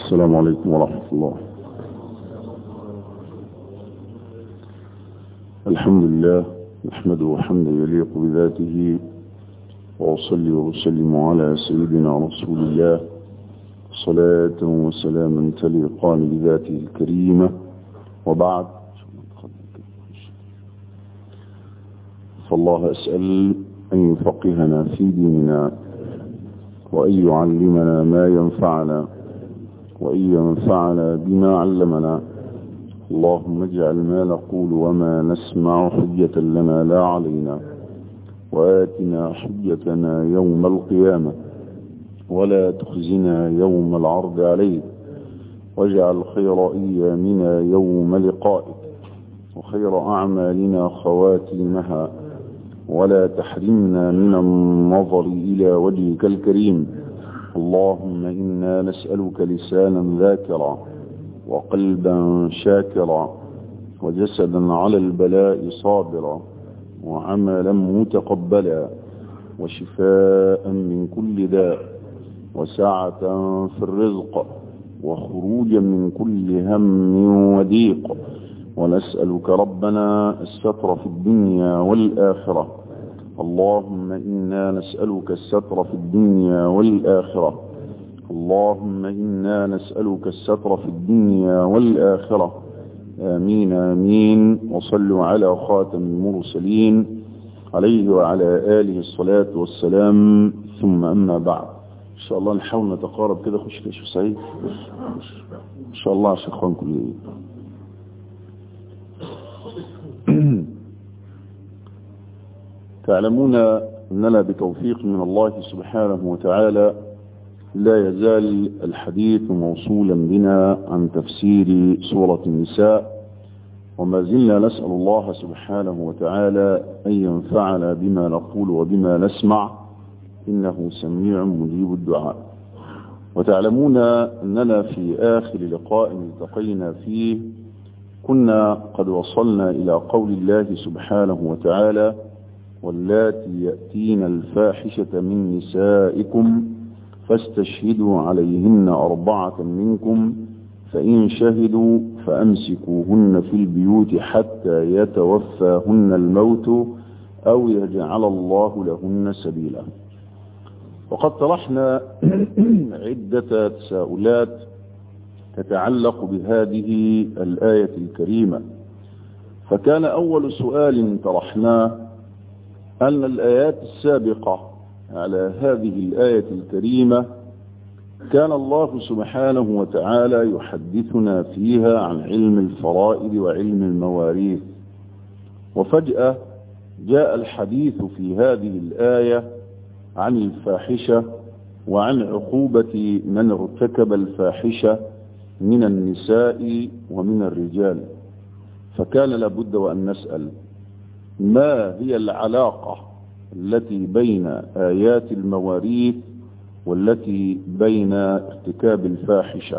السلام عليكم ورحمة الله الحمد لله نحمده حمدا يليق بذاته وأصلي وأسلم على سيدنا رسول الله صلاة وسلاما تليقان بذاته الكريمة وبعد فالله أسأل أن يفقهنا في ديننا وأن يعلمنا ما ينفعنا وأن ينفعنا بما علمنا اللهم اجعل ما نقول وما نسمع حجة لنا لا علينا وآتنا حجتنا يوم القيامة ولا تخزنا يوم العرض عليك واجعل خير أيامنا يوم لقائك وخير أعمالنا خواتيمها ولا تحرمنا من النظر إلى وجهك الكريم اللهم إنا نسألك لسانا ذاكرا وقلبا شاكرا وجسدا على البلاء صابرا وعملا متقبلا وشفاء من كل داء وسعة في الرزق وخروجا من كل هم وضيق ونسألك ربنا الستر في الدنيا والآخرة اللهم إنا نسألك الستر في الدنيا والآخرة اللهم إنا نسألك الستر في الدنيا والآخرة آمين آمين وصلوا على خاتم المرسلين عليه وعلى آله الصلاة والسلام ثم أما بعد إن شاء الله نحاول نتقارب كده خش كده شو سعيد إن شاء الله عشان إخوان كلهم تعلمون أننا بتوفيق من الله سبحانه وتعالى لا يزال الحديث موصولا بنا عن تفسير سورة النساء وما زلنا نسأل الله سبحانه وتعالى أن ينفعنا بما نقول وبما نسمع إنه سميع مجيب الدعاء وتعلمون أننا في آخر لقاء التقينا فيه كنا قد وصلنا إلى قول الله سبحانه وتعالى واللاتي يأتين الفاحشة من نسائكم فاستشهدوا عليهن أربعة منكم فإن شهدوا فأمسكوهن في البيوت حتى يتوفاهن الموت أو يجعل الله لهن سبيلا وقد طرحنا عدة تساؤلات تتعلق بهذه الآية الكريمة فكان أول سؤال طرحناه أن الآيات السابقة على هذه الآية الكريمة كان الله سبحانه وتعالى يحدثنا فيها عن علم الفرائض وعلم المواريث وفجأة جاء الحديث في هذه الآية عن الفاحشة وعن عقوبة من ارتكب الفاحشة من النساء ومن الرجال فكان لابد وأن نسأل ما هي العلاقة التي بين آيات المواريث والتي بين ارتكاب الفاحشة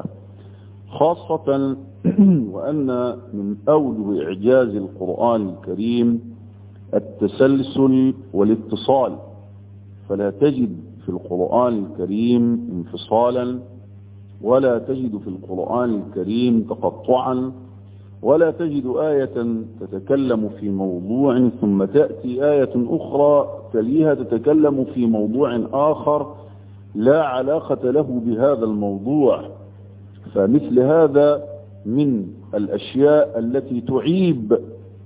خاصة وأن من أوجه إعجاز القرآن الكريم التسلسل والاتصال فلا تجد في القرآن الكريم انفصالا ولا تجد في القرآن الكريم تقطعا ولا تجد آية تتكلم في موضوع ثم تأتي آية أخرى تليها تتكلم في موضوع آخر لا علاقة له بهذا الموضوع فمثل هذا من الأشياء التي تعيب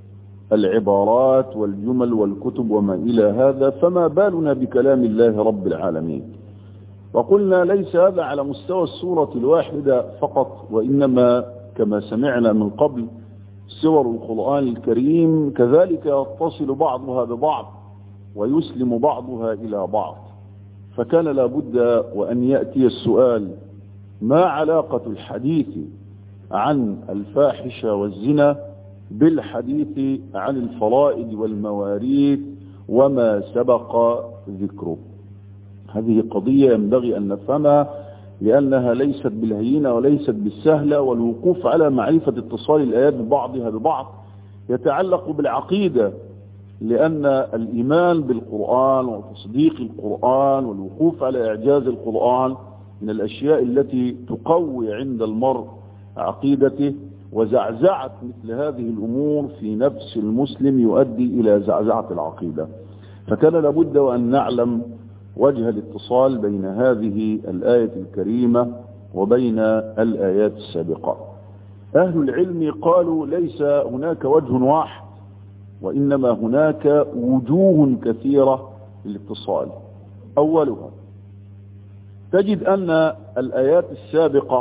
العبارات والجمل والكتب وما إلى هذا فما بالنا بكلام الله رب العالمين وقلنا ليس هذا على مستوى السورة الواحدة فقط وإنما كما سمعنا من قبل سور القرآن الكريم كذلك يتصل بعضها ببعض ويسلم بعضها إلى بعض فكان لابد وأن يأتي السؤال ما علاقة الحديث عن الفاحشة والزنا بالحديث عن الفرائض والمواريث وما سبق ذكره هذه قضية ينبغي أن نفهمها لأنها ليست بالهينة وليست بالسهلة والوقوف على معرفة اتصال الآيات ببعضها ببعض يتعلق بالعقيدة لأن الإيمان بالقرآن وتصديق القرآن والوقوف على إعجاز القرآن من الأشياء التي تقوي عند المرء عقيدته وزعزعة مثل هذه الأمور في نفس المسلم يؤدي إلى زعزعة العقيدة فكان لابد وأن نعلم وجه الاتصال بين هذه الآية الكريمة وبين الآيات السابقة أهل العلم قالوا ليس هناك وجه واحد وإنما هناك وجوه كثيرة للاتصال أولها تجد أن الآيات السابقة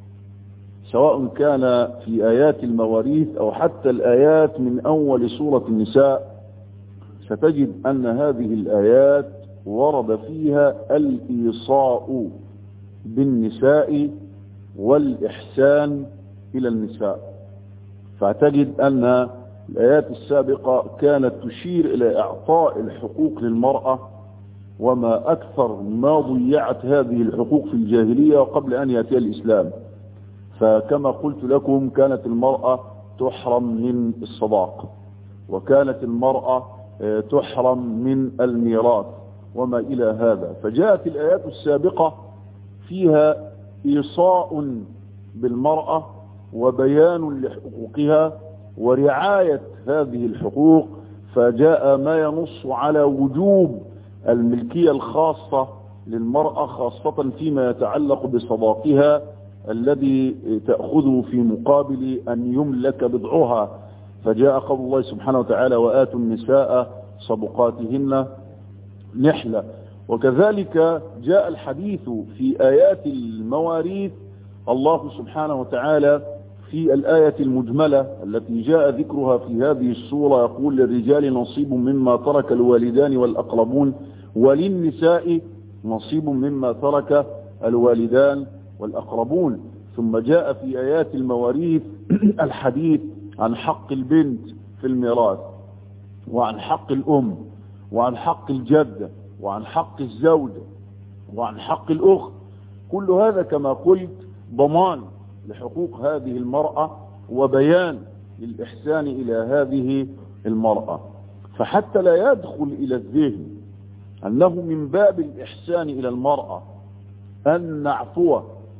سواء كان في آيات المواريث أو حتى الآيات من أول سورة النساء ستجد أن هذه الآيات ورد فيها الإيصاء بالنساء والإحسان إلى النساء فتجد أن الآيات السابقة كانت تشير إلى إعطاء الحقوق للمرأة وما أكثر ما ضيعت هذه الحقوق في الجاهلية قبل أن يأتي الإسلام فكما قلت لكم كانت المرأة تحرم من الصداق وكانت المرأة تحرم من الميراث وما إلى هذا فجاءت الآيات السابقة فيها إيصاء بالمرأة وبيان لحقوقها ورعاية هذه الحقوق فجاء ما ينص على وجوب الملكية الخاصة للمرأة خاصة فيما يتعلق بصداقها الذي تأخذه في مقابل أن يملك بضعها فجاء قول الله سبحانه وتعالى وآتوا النساء صدقاتهن نحلة وكذلك جاء الحديث في آيات المواريث الله سبحانه وتعالى في الآية المجملة التي جاء ذكرها في هذه السورة يقول للرجال نصيب مما ترك الوالدان والأقربون وللنساء نصيب مما ترك الوالدان والأقربون ثم جاء في آيات المواريث الحديث عن حق البنت في الميراث وعن حق الأم وعن حق الجدة وعن حق الزوجة وعن حق الأخت كل هذا كما قلت ضمان لحقوق هذه المرأة وبيان للإحسان إلى هذه المرأة فحتى لا يدخل إلى الذهن أنه من باب الإحسان إلى المرأة أن نعفو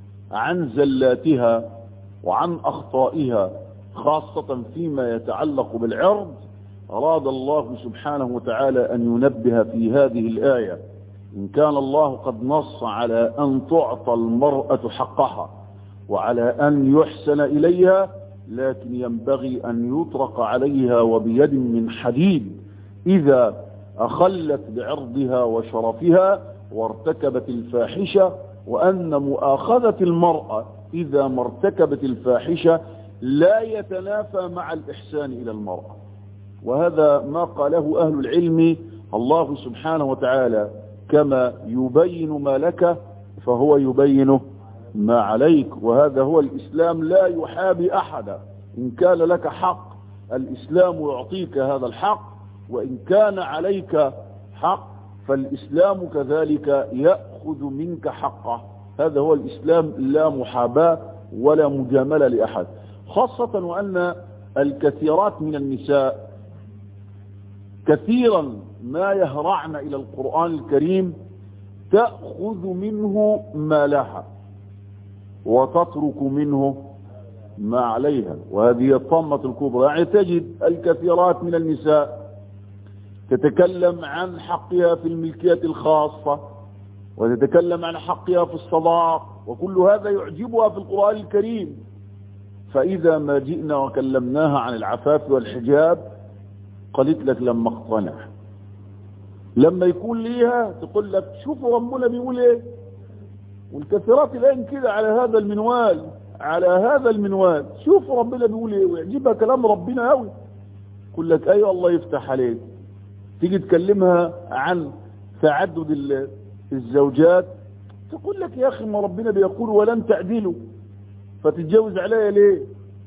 عن زلاتها وعن أخطائها خاصة فيما يتعلق بالعرض أراد الله سبحانه وتعالى أن ينبه في هذه الآية إن كان الله قد نص على أن تعطى المرأة حقها وعلى أن يحسن إليها لكن ينبغي أن يطرق عليها وبيد من حديد إذا أخلت بعرضها وشرفها وارتكبت الفاحشة وأن مؤاخذة المرأة إذا ما ارتكبت الفاحشة لا يتنافى مع الإحسان إلى المرأة وهذا ما قاله أهل العلم الله سبحانه وتعالى كما يبين ما لك فهو يبينه ما عليك وهذا هو الإسلام لا يحابي أحدا إن كان لك حق الإسلام يعطيك هذا الحق وإن كان عليك حق فالإسلام كذلك يأخذ منك حقه هذا هو الإسلام لا محاباة ولا مجاملة لأحد خاصة وأن الكثيرات من النساء كثيرا ما يهرعن إلى القرآن الكريم تأخذ منه ما لها وتترك منه ما عليها وهذه الطمة الكبرى يعني تجد الكثيرات من النساء تتكلم عن حقها في الملكية الخاصة وتتكلم عن حقها في الصداق وكل هذا يعجبها في القرآن الكريم فإذا ما جئنا وكلمناها عن العفاف والحجاب قالت لك لما اقتنع لما يكون ليها تقول لك شوفوا ربنا بيقول ايه والكثيرات الان كده على هذا المنوال على هذا المنوال شوفوا ربنا بيقول ايه ويعجبها كلام ربنا قوي يقول لك ايوه الله يفتح عليك تيجي تكلمها عن تعدد الزوجات تقول لك يا اخي ما ربنا بيقول ولن تعدلوا فتتجوز عليا ليه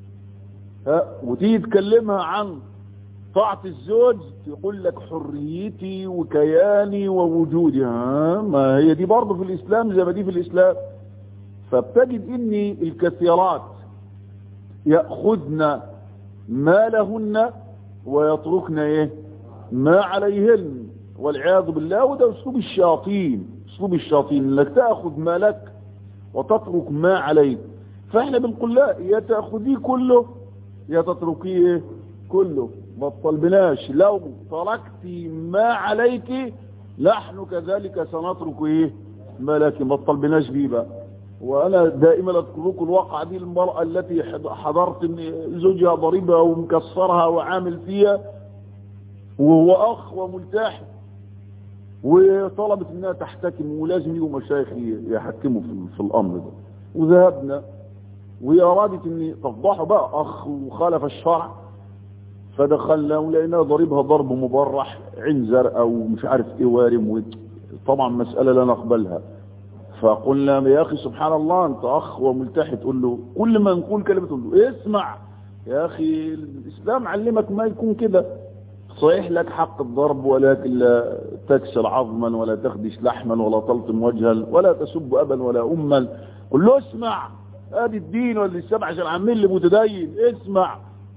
ها وتيجي تكلمها عن طاعة الزوج يقول لك حريتي وكياني ووجودي ها ما هي دي برضه في الإسلام زي ما دي في الإسلام فبتجد إن الكثيرات يأخذن ما لهن ويتركن إيه ما عليهن والعياذ بالله وده أسلوب الشياطين أسلوب الشياطين إنك تأخذ ما لك وتترك ما عليك فاحنا بنقول لا يا تأخذيه كله يا تتركيه كله ما تطلبناش لو تركتي ما عليك نحن كذلك سنترك ايه ما لك ما تطلبناش بيه بقى وانا دائما اذكر لكم الواقعه دي المراه التي حضرت ان زوجها ضربها ومكسرها وعامل فيها وهو اخ وملتحي وطلبت انها تحتكم ولازم يجوا مشايخ يحكموا في, في الامر ده وذهبنا وهي ارادت ان تفضحه بقى اخ وخالف الشرع فدخلنا ولقيناها ضربها ضرب مبرح عين زرقاء ومش عارف ايه وارم طبعا مسألة لا نقبلها فقلنا يا اخي سبحان الله انت اخ وملتحي تقول له كل ما نقول كلمة تقول له اسمع يا اخي الاسلام علمك ما يكون كده صحيح لك حق الضرب ولكن لا تكسر عظما ولا تخدش لحما ولا تلطم وجها ولا تسب ابا ولا اما قل له اسمع ادي الدين ولا السبع عشان عمين اللي متدين اسمع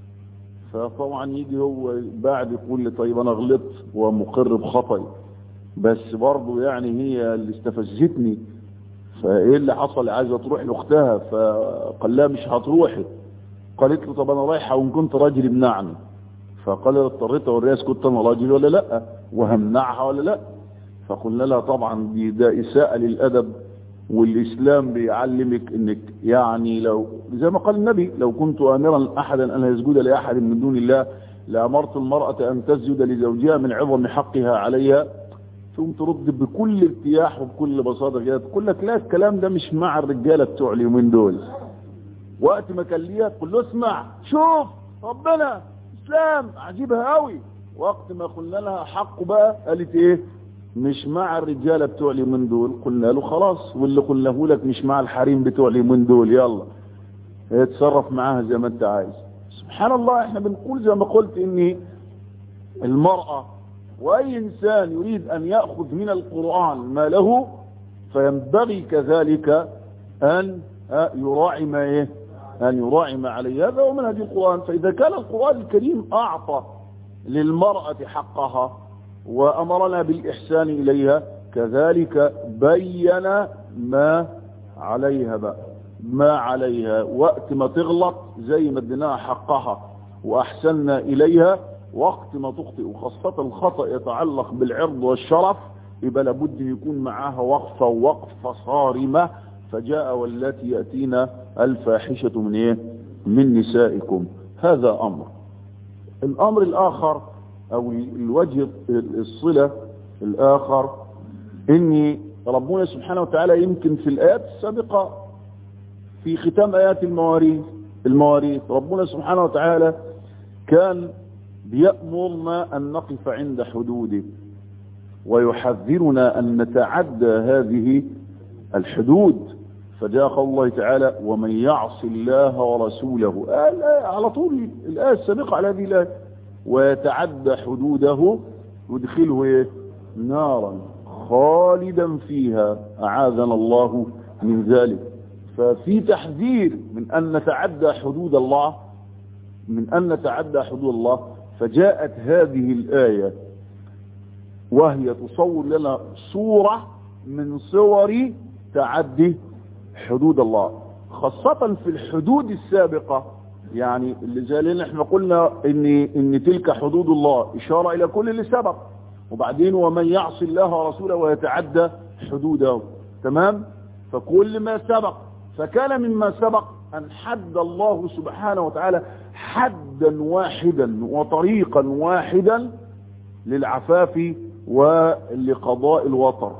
فطبعا يجي هو بعد يقول لي طيب انا غلطت ومقر بخطئي بس برضه يعني هي اللي استفزتني فايه اللي حصل عايزه تروح لاختها فقال لها مش هتروحي قالت له طب انا رايحه وان كنت راجل امنعني فقال لها اضطريت اوريها كنت انا راجل ولا لا وهمنعها ولا لا فقلنا لها طبعا دي ده اساءه للادب والاسلام بيعلمك انك يعني لو زي ما قال النبي لو كنت امرا احدا ان يسجد لاحد من دون الله لامرت المراه ان تسجد لزوجها من عظم حقها عليها ثم ترد بكل ارتياح وبكل بساطه كده تقول لك لا الكلام ده مش مع الرجاله بتوع اليومين دول وقت ما كان ليها تقول له اسمع شوف ربنا اسلام عجيبها قوي وقت ما قلنا لها حق بقى قالت ايه مش مع الرجاله بتوع اليومين دول قلنا له خلاص واللي قلناه لك مش مع الحريم بتوع اليومين دول يلا اتصرف معاها زي ما انت عايز سبحان الله احنا بنقول زي ما قلت ان المرأة واي انسان يريد ان يأخذ من القرآن ما له فينبغي كذلك ان يراعي ما ايه ان يراعي ما عليه هذا هو منهج القرآن فاذا كان القرآن الكريم اعطى للمرأة حقها وأمرنا بالإحسان إليها كذلك بين ما عليها بقى ما عليها وقت ما تغلط زي ما اديناها حقها وأحسننا إليها وقت ما تخطئ وخاصة الخطأ يتعلق بالعرض والشرف يبقى لابد يكون معاها وقفة وقفة صارمة فجاء والتي يأتينا الفاحشة من ايه من نسائكم هذا أمر الأمر الآخر او الوجه الصلة الاخر ان ربنا سبحانه وتعالى يمكن في الايات السابقة في ختام ايات المواريث المواريث ربنا سبحانه وتعالى كان بيأمرنا ان نقف عند حدوده ويحذرنا ان نتعدى هذه الحدود فجاء قول الله تعالى ومن يعص الله ورسوله الآية على طول الآية السابقة على هذه الآية ويتعدى حدوده يدخله ايه نارا خالدا فيها اعاذنا الله من ذلك ففي تحذير من ان نتعدى حدود الله من ان نتعدى حدود الله فجاءت هذه الايه وهي تصور لنا صوره من صور تعدي حدود الله خاصه في الحدود السابقه يعني اللي زي لنا احنا قلنا ان ان تلك حدود الله اشاره الى كل اللي سبق وبعدين ومن يعصي الله ورسوله ويتعدى حدوده تمام فكل ما سبق فكان مما سبق ان حد الله سبحانه وتعالى حدا واحدا وطريقا واحدا للعفاف ولقضاء الوطر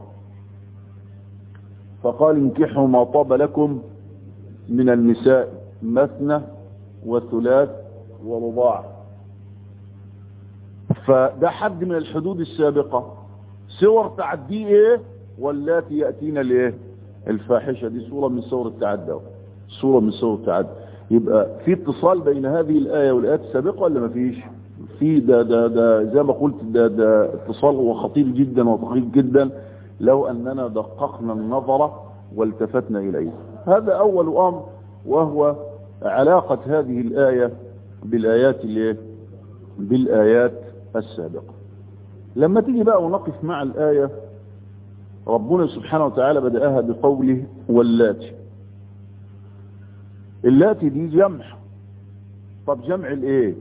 فقال انكحوا ما طاب لكم من النساء مثنى وثلاث ورباع فده حد من الحدود السابقة صور تعديه ايه واللاتي يأتينا الايه الفاحشة دي صورة من صور التعدى صورة من صور التعدى يبقى في اتصال بين هذه الآية والآيات السابقة ولا ما فيش في ده ده ده زي ما قلت ده ده اتصال هو خطير جدا ودقيق جدا لو أننا دققنا النظر والتفتنا إليه هذا أول أمر وهو علاقة هذه الآية بالآيات اللي بالآيات السابقة لما تيجي بقى ونقف مع الآية ربنا سبحانه وتعالى بدأها بقوله واللاتي اللاتي دي جمع طب جمع الايه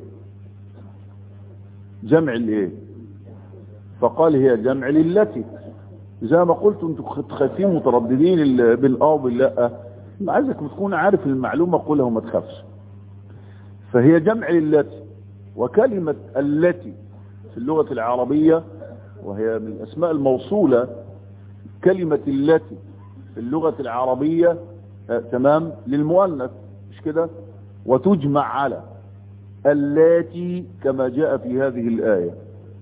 جمع الايه فقال هي جمع للتي زي ما قلت انتوا خايفين مترددين بالاه وباللا عايزك تكون عارف المعلومه قولها وما تخافش فهي جمع للتي وكلمه التي في اللغه العربيه وهي من الاسماء الموصوله كلمه التي في اللغه العربيه آه تمام للمؤنث مش كده وتجمع على اللاتي كما جاء في هذه الآية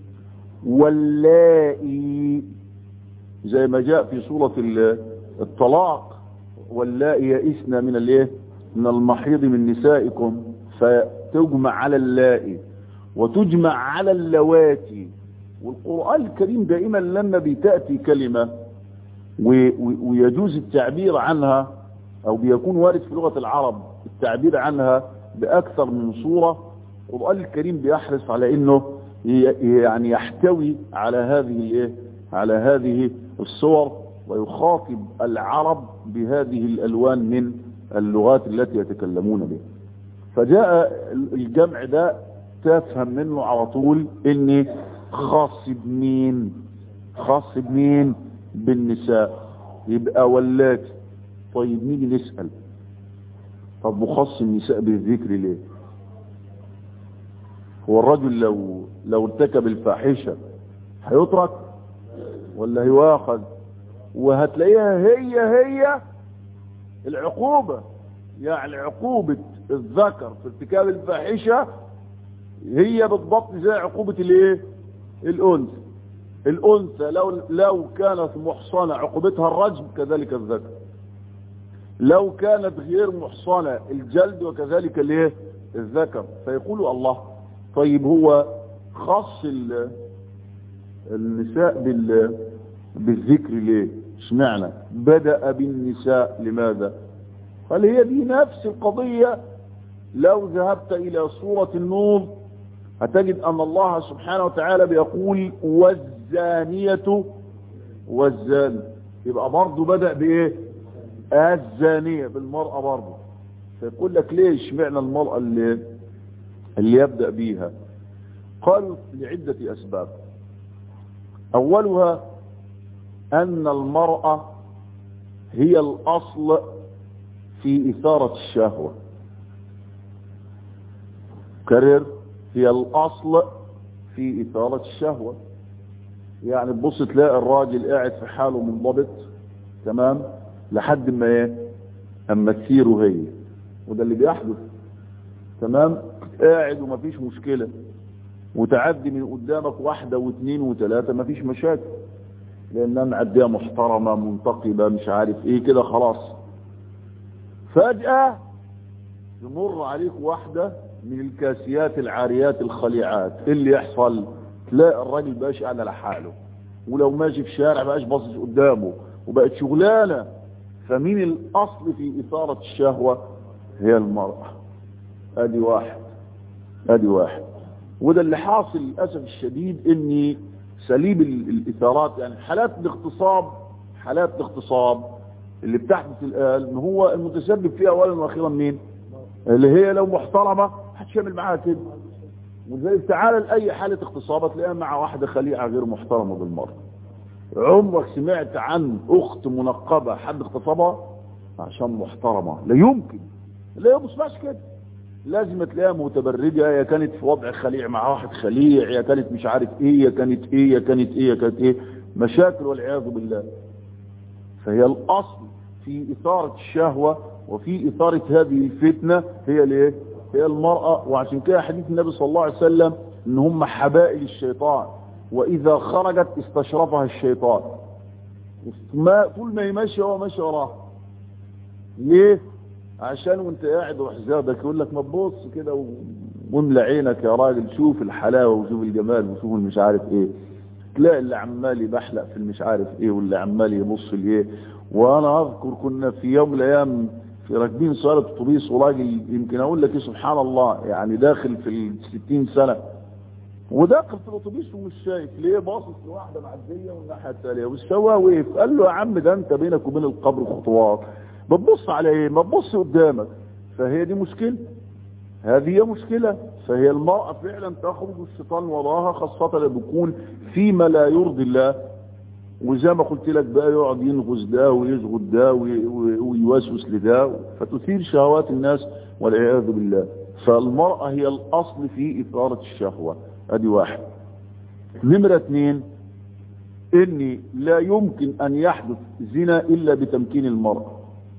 واللائي زي ما جاء في سورة الطلاق واللائي يئسن من الايه من المحيض من نسائكم فتجمع على اللائي وتجمع على اللواتي والقرآن الكريم دائما لما بتأتي كلمة ويجوز التعبير عنها او بيكون وارد في لغة العرب التعبير عنها باكثر من صورة القرآن الكريم بيحرص على انه يعني يحتوي على هذه الايه على هذه الصور ويخاطب العرب بهذه الالوان من اللغات التي يتكلمون بها فجاء الجمع ده تفهم منه على طول ان خاص بمين خاص بمين بالنساء يبقى ولات طيب نيجي نسأل طب مخص النساء بالذكر ليه هو الرجل لو لو ارتكب الفاحشة هيترك ولا هيواخذ وهتلاقيها هي هي العقوبة يعني عقوبة الذكر في ارتكاب الفاحشة هي بالضبط زي عقوبة الايه الانثى الانثى لو لو كانت محصنة عقوبتها الرجم كذلك الذكر لو كانت غير محصنة الجلد وكذلك الايه الذكر فيقول الله طيب هو خص النساء بال بالذكر ليه اشمعنى بدأ بالنساء لماذا قال هي دي نفس القضية لو ذهبت الى سورة النور هتجد ان الله سبحانه وتعالى بيقول والزانية والزان يبقى برضه بدأ بايه الزانية بالمرأة برضه فيقول لك ليش معنى المرأة اللي اللي يبدأ بيها قال لعدة أسباب أولها أن المرأة هي الأصل في إثارة الشهوة كرر هي الأصل في إثارة الشهوة يعني تبص تلاقي الراجل قاعد في حاله منضبط تمام لحد ما ايه اما تسيره هي وده اللي بيحدث تمام قاعد ومفيش مشكلة وتعدي من قدامك واحدة واثنين وثلاثة مفيش مشاكل لانها معدية محترمة منتقبة مش عارف ايه كده خلاص فجأة يمر عليك واحدة من الكاسيات العاريات الخليعات إيه اللي يحصل تلاقي الراجل بقاش قاعد على حاله ولو ماشي في شارع بقاش باصص قدامه وبقت شغلانة فمين الاصل في اثارة الشهوة هي المرأة ادي واحد ادي واحد وده اللي حاصل للأسف الشديد ان سليب الاثارات يعني حالات الاغتصاب حالات الاغتصاب اللي بتحدث الآن ان هو المتسبب فيها اولا واخيرا مين اللي هي لو محترمة هتشامل معاها كده وزي تعالى لأي حالة اغتصاب تلاقيها مع واحدة خليعة غير محترمة بالمرة عمرك سمعت عن اخت منقبة حد اغتصبها عشان محترمة لا يمكن لا يبصماش كده لازم تلاقيها متبرجة يا كانت في وضع خليع مع واحد خليع يا كانت مش عارف ايه يا كانت ايه يا كانت ايه يا كانت ايه مشاكل والعياذ بالله فهي الاصل في اثارة الشهوة وفي اثارة هذه الفتنة هي الايه هي المرأة وعشان كده حديث النبي صلى الله عليه وسلم ان هم حبائل الشيطان واذا خرجت استشرفها الشيطان ما طول ما يمشي هو ماشي وراه ليه عشان وانت قاعد وحزابك يقول لك ما تبص كده واملى عينك يا راجل شوف الحلاوه وشوف الجمال وشوف المش عارف ايه تلاقي اللي عمال يبحلق في المش عارف ايه واللي عمال يبص لايه وانا اذكر كنا في يوم من الايام في راكبين سياره اتوبيس وراجل يمكن اقول لك ايه سبحان الله يعني داخل في ال 60 سنه وداخل في الاتوبيس ومش شايف ليه باصص لواحده معديه والناحيه الثانيه والسواق وقف قال له يا عم ده انت بينك وبين القبر خطوات بتبص على ايه ما تبص قدامك فهي دي مشكلة هذه هي مشكلة فهي المرأة فعلا تخرج الشيطان وراها خاصة لما بيكون فيما لا يرضي الله وزي ما قلت لك بقى يقعد ينغز ده ويزغد ده ويوسوس لده فتثير شهوات الناس والعياذ بالله فالمرأة هي الأصل في إثارة الشهوة ادي واحد نمرة اثنين ان لا يمكن ان يحدث زنا الا بتمكين المرأة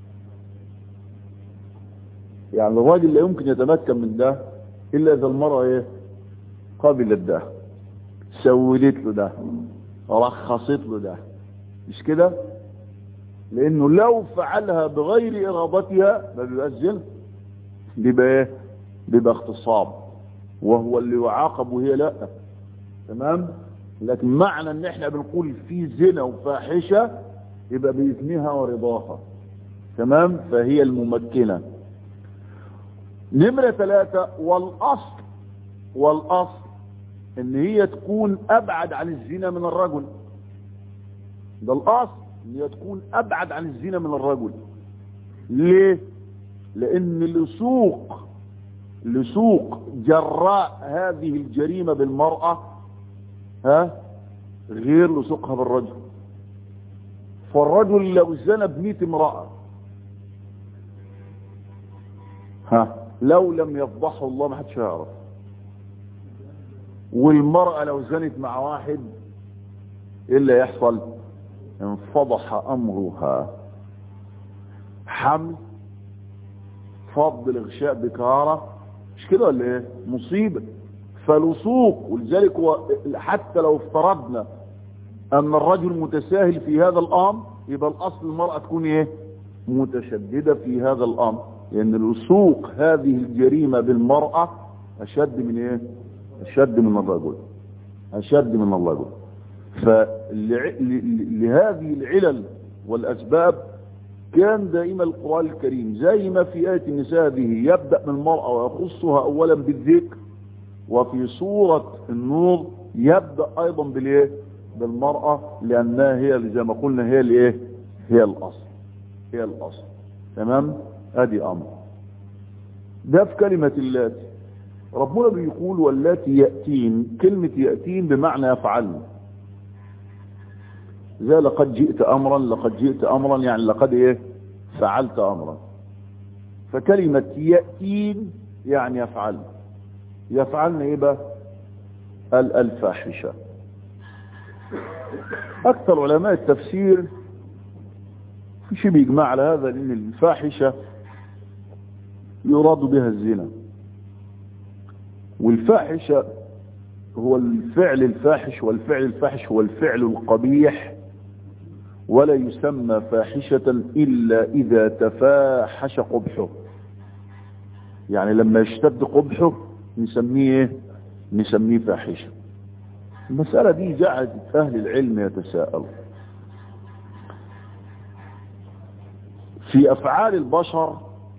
يعني الراجل لا يمكن يتمكن من ده الا اذا المرأة ايه قبلت ده سولت له ده رخصت له ده مش كده لانه لو فعلها بغير ارادتها ما بيبقاش زنا بيبقى ايه بيبقى اغتصاب وهو اللي يعاقب وهي لا تمام لكن معنى ان احنا بنقول في زنا وفاحشة يبقى بإذنها ورضاها تمام فهي الممكنة نمرة ثلاثة والأصل والأصل ان هي تكون ابعد عن الزنا من الرجل ده الاصل ان هي تكون ابعد عن الزنا من الرجل ليه لان لسوق لسوق جراء هذه الجريمة بالمرأة ها غير لسوقها بالرجل فالرجل لو زنى بمئة امرأة ها لو لم يفضحه الله ما حدش يعرف والمرأة لو زنت مع واحد ايه اللي يحصل انفضح امرها حمل فض الغشاء بكارة مش كده ولا ايه مصيبة فلصوق ولذلك هو حتى لو افترضنا ان الرجل متساهل في هذا الامر يبقى الاصل المرأة تكون ايه متشددة في هذا الامر لان يعني لصوق هذه الجريمة بالمرأة اشد من ايه اشد من الرجل اشد من الرجل فلهذه العلل والاسباب كان دائما القرآن الكريم زي ما في آية النساء هذه يبدأ من المرأة ويخصها أولا بالذكر وفي سورة النور يبدأ أيضا بالإيه بالمرأة لأنها هي زي ما قلنا هي الإيه هي الأصل هي الأصل تمام أدي أمر ده في كلمة اللاتي ربنا بيقول واللاتي يأتين كلمة يأتين بمعنى يفعلن زي لقد جئت امرا لقد جئت امرا يعني لقد ايه فعلت امرا فكلمة يأتين يعني يفعل يفعلن ايه بقى الفاحشة اكثر علماء التفسير في شيء بيجمع على هذا لان الفاحشة يراد بها الزنا والفاحشة هو الفعل الفاحش والفعل الفاحش هو الفعل القبيح ولا يسمى فاحشة إلا إذا تفاحش قبحه يعني لما يشتد قبحه نسميه نسميه فاحشة المسألة دي جعلت أهل العلم يتساءلوا في أفعال البشر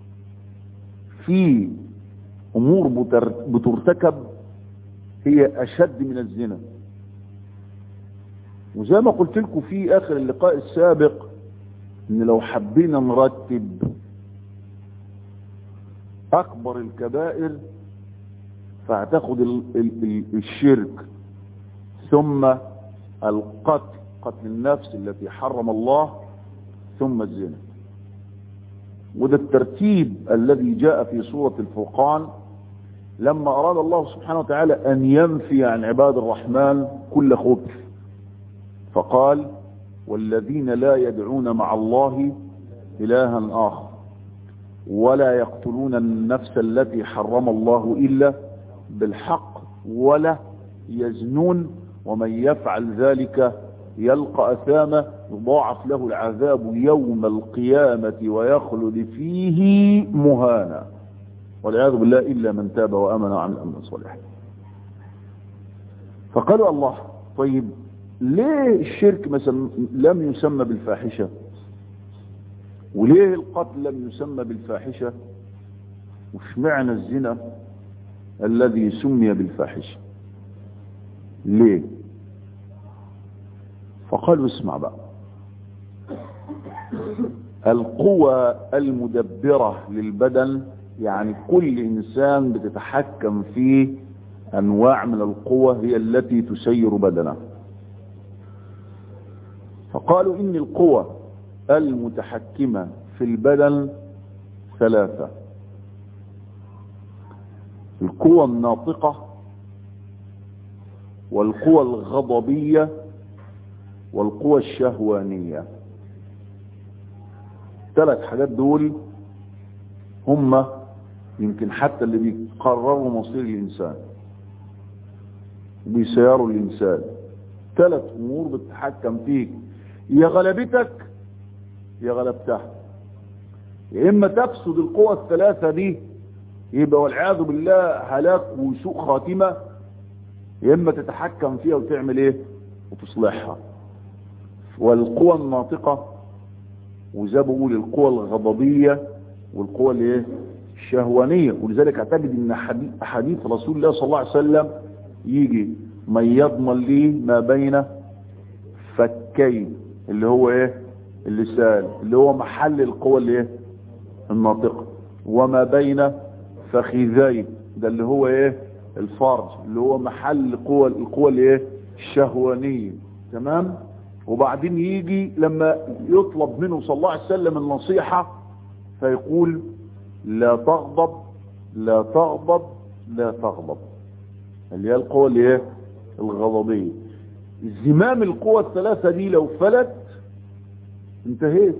في أمور بترتكب هي أشد من الزنا وزي ما قلت لكم في آخر اللقاء السابق ان لو حبينا نرتب أكبر الكبائر فاعتقد الشرك ثم القتل قتل النفس التي حرم الله ثم الزنا وده الترتيب الذي جاء في سورة الفرقان لما أراد الله سبحانه وتعالى أن ينفي عن عباد الرحمن كل خبث فقال والذين لا يدعون مع الله إلها آخر ولا يقتلون النفس التي حرم الله إلا بالحق ولا يزنون ومن يفعل ذلك يلقى أثاما يضاعف له العذاب يوم القيامة ويخلد فيه مهانا والعياذ بالله إلا من تاب وأمن عن أمن صالح فقالوا الله طيب ليه الشرك مثلا لم يسمى بالفاحشة وليه القتل لم يسمى بالفاحشة وش معنى الزنا الذي سمي بالفاحشة ليه فقالوا اسمع بقى القوى المدبرة للبدن يعني كل انسان بتتحكم فيه انواع من القوة هي التي تسير بدنه فقالوا ان القوى المتحكمة في البدن ثلاثة القوى الناطقة والقوى الغضبية والقوى الشهوانية ثلاث حاجات دول هم يمكن حتى اللي بيقرروا مصير الإنسان بيسيروا الإنسان ثلاث أمور بتتحكم فيك يا غلبتك يا غلبتها يا إما تفسد القوى الثلاثة دي يبقى والعياذ بالله هلاك وسوء خاتمة يا إما تتحكم فيها وتعمل إيه وتصلحها والقوى الناطقة وزي ما بقول القوى الغضبية والقوى الايه الشهوانية ولذلك اعتقد ان حديث رسول الله صلى الله عليه وسلم يجي من يضمن لي ما بين فكين اللي هو ايه اللسان اللي هو محل القوى الايه الناطقة وما بين فخذي ده اللي هو ايه الفرج اللي هو محل قوى القوى الايه الشهوانية تمام وبعدين يجي لما يطلب منه صلى الله عليه وسلم النصيحة فيقول لا تغضب لا تغضب لا تغضب اللي هي القوة اللي هي الغضبية زمام القوة الثلاثة دي لو فلت انتهيت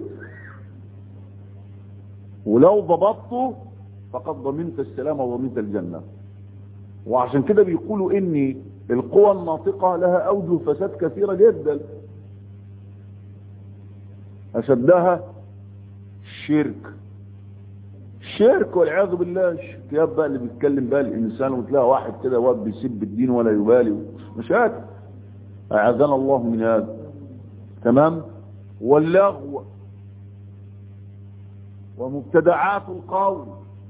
ولو ضبطته فقد ضمنت السلام وضمنت الجنة وعشان كده بيقولوا ان القوى الناطقة لها اوجه فساد كثيرة جدا اشدها الشرك الشرك والعياذ بالله الشركيات بقى اللي بيتكلم بقى الانسان وتلاقي واحد كده واقف بيسب الدين ولا يبالي مشاكل اعاذنا الله من هذا تمام واللغو ومبتدعات القول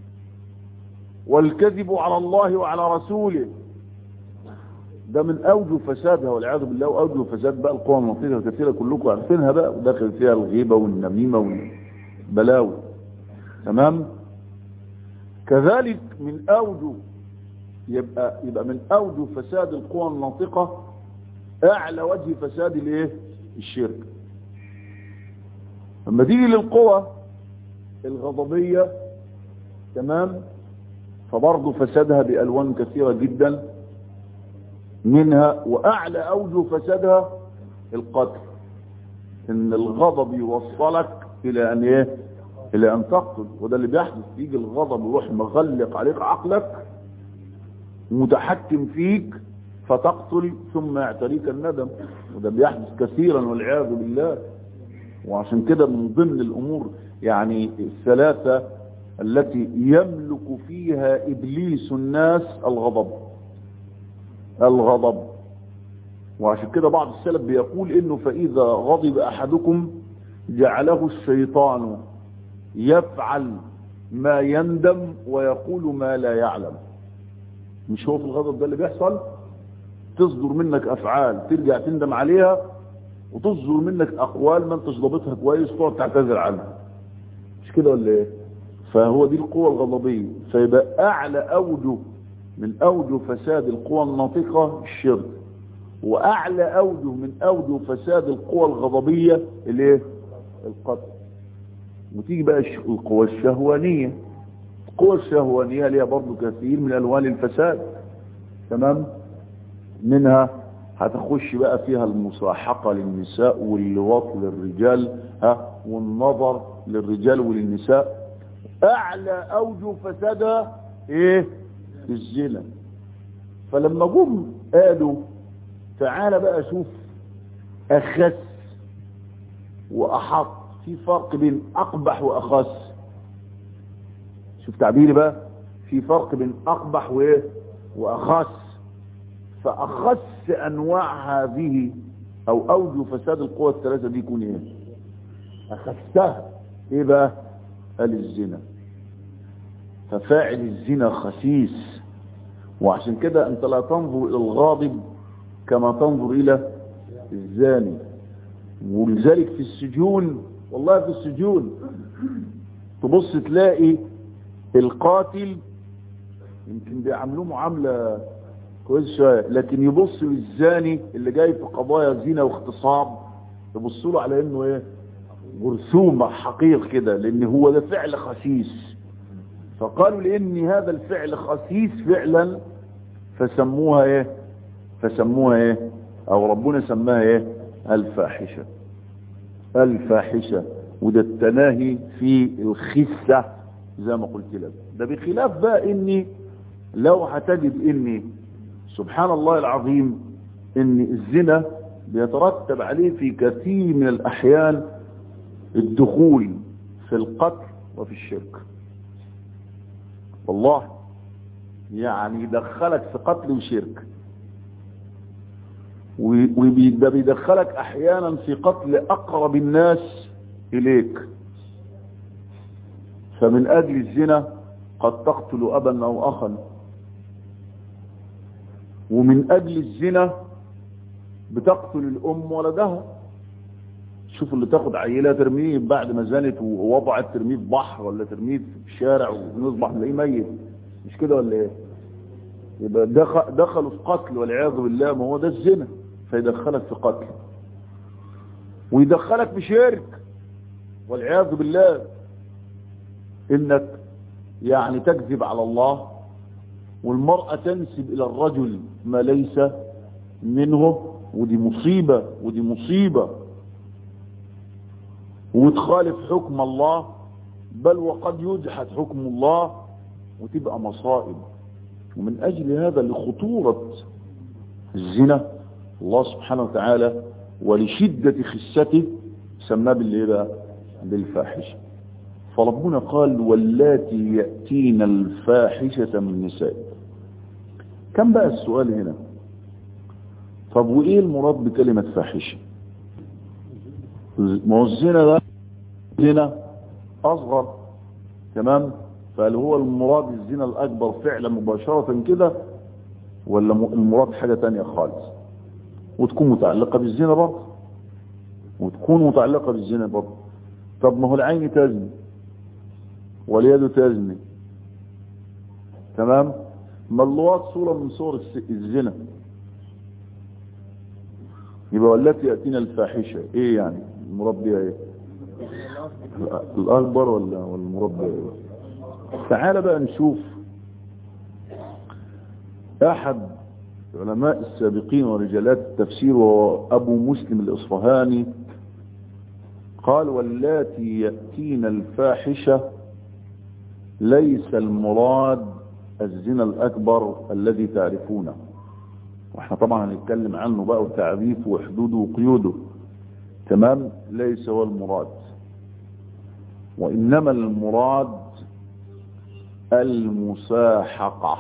والكذب على الله وعلى رسوله ده من اوجه فسادها والعياذ بالله واوجه فساد بقى القوى النطيقه الكثيره كلكم عارفينها بقى وداخل فيها الغيبه والنميمه والبلاوي تمام كذلك من اوجه يبقى يبقى من اوجه فساد القوى الناطقه اعلى وجه فساد الايه الشرك لما تيجي للقوى الغضبيه تمام فبرضه فسادها بالوان كثيره جدا منها واعلى اوجه فسادها القتل ان الغضب يوصلك الى ان ايه الى ان تقتل وده اللي بيحدث يجي الغضب يروح مغلق عليك عقلك متحكم فيك فتقتل ثم يعتريك الندم وده بيحدث كثيرا والعياذ بالله وعشان كده من ضمن الامور يعني الثلاثة التي يملك فيها ابليس الناس الغضب الغضب وعشان كده بعض السلف بيقول انه فاذا غضب احدكم جعله الشيطان يفعل ما يندم ويقول ما لا يعلم مش هو في الغضب ده اللي بيحصل تصدر منك افعال ترجع تندم عليها وتصدر منك اقوال ما انتش ضابطها كويس تقعد تعتذر عنها مش كده ولا ايه فهو دي القوة الغضبية فيبقى اعلى اوجه من اوجه فساد القوى الناطقة الشرك واعلى اوجه من اوجه فساد القوى الغضبية الايه القتل وتيجي بقى القوى الشهوانية القوى الشهوانية ليها برضو كثير من الوان الفساد تمام منها هتخش بقى فيها المصاحقة للنساء واللواط للرجال ها والنظر للرجال وللنساء اعلى اوجه فسادها ايه الزنا فلما جم قالوا تعالى بقى شوف اخس واحط في فرق بين اقبح واخس شوف تعبيري بقى في فرق بين اقبح وايه واخس فاخس انواع هذه او اوجه فساد القوى الثلاثه دي يكون ايه اخسها ايه بقى قال الزنا ففاعل الزنا خسيس وعشان كده انت لا تنظر الى الغاضب كما تنظر الى الزاني ولذلك في السجون والله في السجون تبص تلاقي القاتل يمكن بيعاملوه معاملة كويس شوية لكن يبص للزاني اللي جاي في قضايا زنا واغتصاب يبصوا له على انه ايه جرثومة حقير كده لان هو ده فعل خسيس فقالوا لان هذا الفعل خسيس فعلا فسموها ايه فسموها ايه او ربنا سماها ايه الفاحشة الفاحشة وده التناهي في الخسة زي ما قلت لك ده بخلاف بقى اني لو هتجد اني سبحان الله العظيم ان الزنا بيترتب عليه في كثير من الاحيان الدخول في القتل وفي الشرك والله يعني يدخلك في قتل وشرك وده بيدخلك احيانا في قتل اقرب الناس اليك فمن اجل الزنا قد تقتل ابا او اخا ومن اجل الزنا بتقتل الام ولدها شوف اللي تاخد عيلة ترميه بعد ما زنت ووضعت ترميه في بحر ولا ترميه في شارع ونصبح نلاقيه ميت مش كده ولا ايه يبقى دخل دخلوا في قتل والعياذ بالله ما هو ده الزنا فيدخلك في قتل ويدخلك في شرك والعياذ بالله انك يعني تكذب على الله والمرأة تنسب الى الرجل ما ليس منه ودي مصيبة ودي مصيبة وتخالف حكم الله بل وقد يجحد حكم الله وتبقى مصائب ومن اجل هذا لخطورة الزنا الله سبحانه وتعالى ولشدة خسته سماه بالايه بقى بالفاحشة فربنا قال واللاتي يأتين الفاحشة من نساء كم بقى السؤال هنا طب وايه المراد بكلمة فاحشة ما هو الزنا ده زنا اصغر تمام فهل هو المراد الزنا الاكبر فعلا مباشرة كده ولا المراد حاجة تانية خالص وتكون متعلقة بالزنا برضه وتكون متعلقة بالزنا برضه طب ما هو العين تزني واليد تزني تمام ما اللواط صورة من صور الزنا يبقى والتي يأتينا الفاحشة ايه يعني المراد بها ايه الاكبر ولا والمراد بها ايه تعال بقى نشوف احد علماء السابقين ورجالات التفسير وهو ابو مسلم الاصفهاني قال واللاتي يأتين الفاحشة ليس المراد الزنا الاكبر الذي تعرفونه واحنا طبعا هنتكلم عنه بقى وتعريفه وحدوده وقيوده تمام ليس هو المراد وانما المراد المساحقة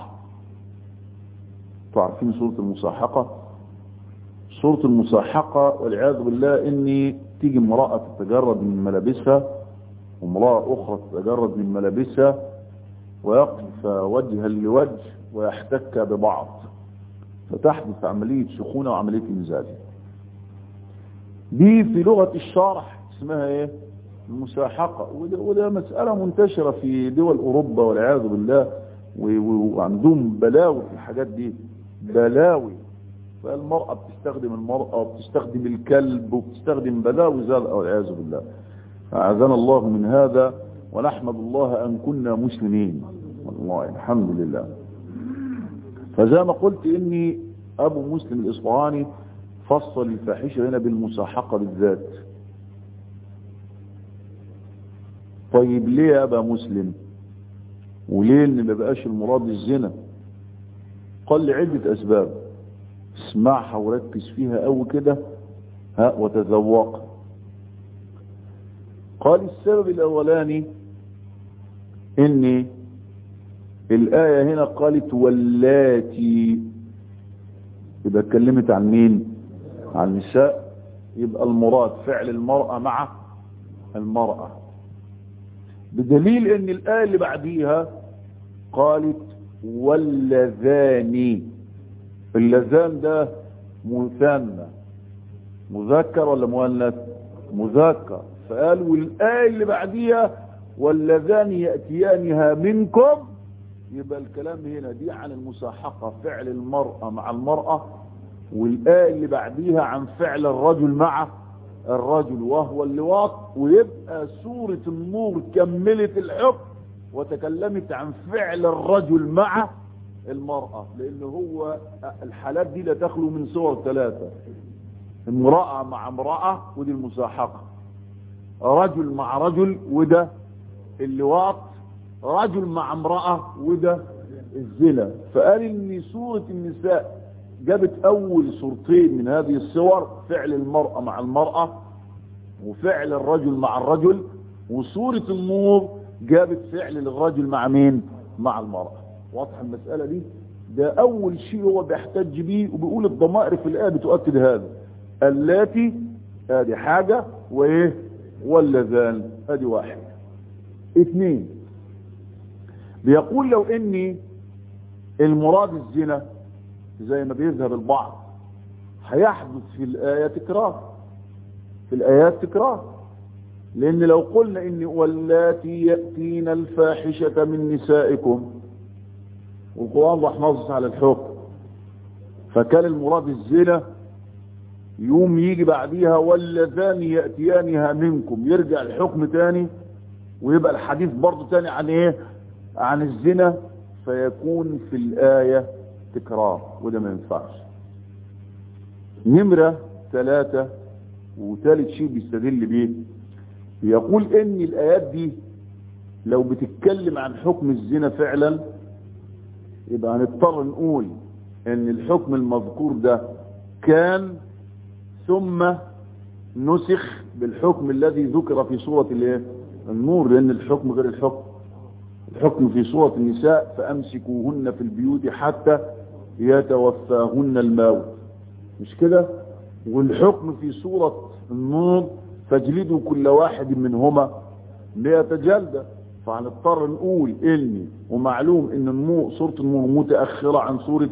تعرفين سورة المساحقة سورة المساحقة والعياذ بالله اني تيجي امرأة تتجرد من ملابسها وامرأة اخرى تتجرد من ملابسها ويقف وجها لوجه ويحتك ببعض فتحدث عملية سخونة وعملية انزال دي في لغة الشرح اسمها ايه المساحقة وده, وده مسألة منتشرة في دول اوروبا والعياذ بالله وعندهم بلاوي في الحاجات دي بلاوي فالمرأة بتستخدم المرأة وبتستخدم الكلب وبتستخدم بلاوي زال والعياذ بالله أعاذنا الله من هذا ونحمد الله أن كنا مسلمين والله الحمد لله فزي ما قلت إني أبو مسلم الإصفهاني فصل الفاحشة هنا بالمساحقة بالذات طيب ليه يا أبا مسلم وليه ان ما بقاش المراد الزنا قال لعدة اسباب اسمعها وركز فيها قوي كده ها وتذوق قال السبب الاولاني ان الايه هنا قالت واللاتي يبقى اتكلمت عن مين عن النساء يبقى المراد فعل المرأة مع المرأة بدليل ان الآية اللي بعديها قالت واللذان اللذان ده مثنى مذكر ولا مؤنث مذكر فقال والآية اللي بعديها واللذان يأتيانها منكم يبقى الكلام هنا دي عن المساحقة فعل المرأة مع المرأة والآية اللي بعديها عن فعل الرجل مع الرجل وهو اللواط ويبقى سورة النور كملت الحكم وتكلمت عن فعل الرجل مع المرأة لأن هو الحالات دي لا تخلو من صور ثلاثة امرأة مع امرأة ودي المساحقة رجل مع رجل وده اللواط رجل مع امرأة وده الزنا فقال ان سورة النساء جابت اول صورتين من هذه الصور فعل المرأة مع المرأة وفعل الرجل مع الرجل وسورة النور جابت فعل الرجل مع مين مع المرأة واضح المسألة دي ده اول شيء هو بيحتج بيه وبيقول الضمائر في الآية بتؤكد هذا اللاتي ادي حاجة وايه واللذان ادي واحد اثنين بيقول لو اني المراد الزنا زي ما بيذهب البعض هيحدث في الآية تكرار في الآيات تكرار لأن لو قلنا إن واللاتي يأتين الفاحشة من نسائكم والقرآن راح نص على الحكم فكان المراد الزنا يوم يجي بعديها واللذان يأتيانها منكم يرجع الحكم تاني ويبقى الحديث برضه تاني عن ايه عن الزنا فيكون في الآية تكرار وده ما ينفعش نمرة ثلاثة وثالث شيء بيستدل بيه يقول ان الآيات دي لو بتتكلم عن حكم الزنا فعلا يبقى هنضطر نقول ان الحكم المذكور ده كان ثم نسخ بالحكم الذي ذكر في سورة الايه النور لان الحكم غير الحكم الحكم في سورة النساء فأمسكوهن في البيوت حتى يتوفاهن الموت مش كده والحكم في سورة النور فاجلدوا كل واحد منهما مئة جلدة فهنضطر نقول اني ومعلوم ان النور سورة النور متأخرة عن سورة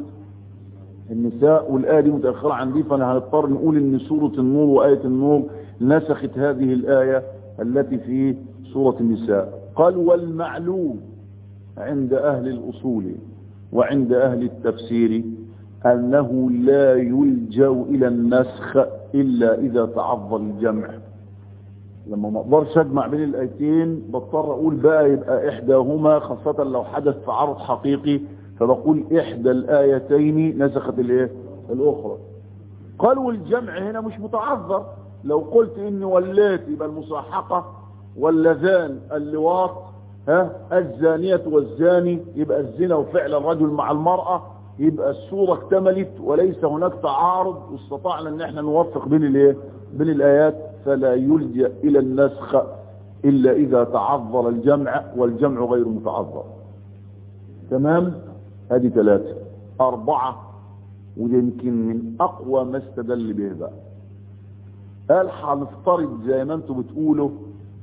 النساء والآية دي متأخرة عن دي فهنضطر نقول ان سورة النور وآية النور نسخت هذه الآية التي في سورة النساء قال والمعلوم عند أهل الأصول وعند أهل التفسير أنه لا يلجأ إلى النسخ إلا إذا تعظر الجمع لما ما اقدرش اجمع بين الايتين بضطر اقول بقى يبقى احداهما خاصة لو حدث تعارض حقيقي فبقول احدى الايتين نسخت الايه الاخرى قالوا الجمع هنا مش متعذر لو قلت اني وليت يبقى المصاحقة واللذان اللواط ها الزانية والزاني يبقى الزنا وفعل الرجل مع المرأة يبقى الصورة اكتملت وليس هناك تعارض واستطعنا ان احنا نوفق بين الايه بين الايات فلا يلجأ الى النسخ الا اذا تعذر الجمع والجمع غير متعذر تمام هذه ثلاثة اربعة وده يمكن من اقوى ما استدل به بقى قال هنفترض زي ما انتم بتقولوا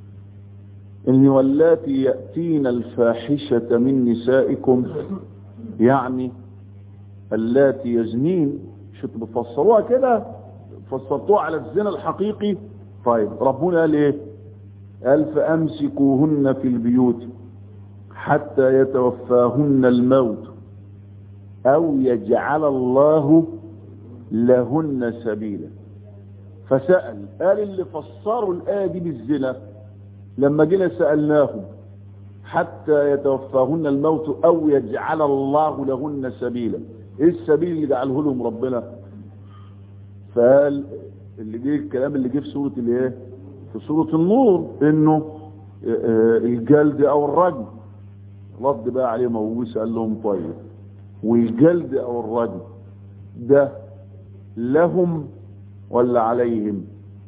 ان واللاتي يأتين الفاحشة من نسائكم يعني اللاتي يزنين شو بتفسروها كده فسرتوها على الزنا الحقيقي طيب ربنا قال ايه قال فامسكوهن في البيوت حتى يتوفاهن الموت او يجعل الله لهن سبيلا فسأل قال اللي فسروا الآية دي بالزنا لما جينا سألناهم حتى يتوفاهن الموت او يجعل الله لهن سبيلا ايه السبيل اللي جعله لهم ربنا فقال اللي جه الكلام اللي جه في سورة الايه في سورة النور انه الجلد او الرجم رد بقى عليه موسى قال لهم طيب والجلد او الرجم ده لهم ولا عليهم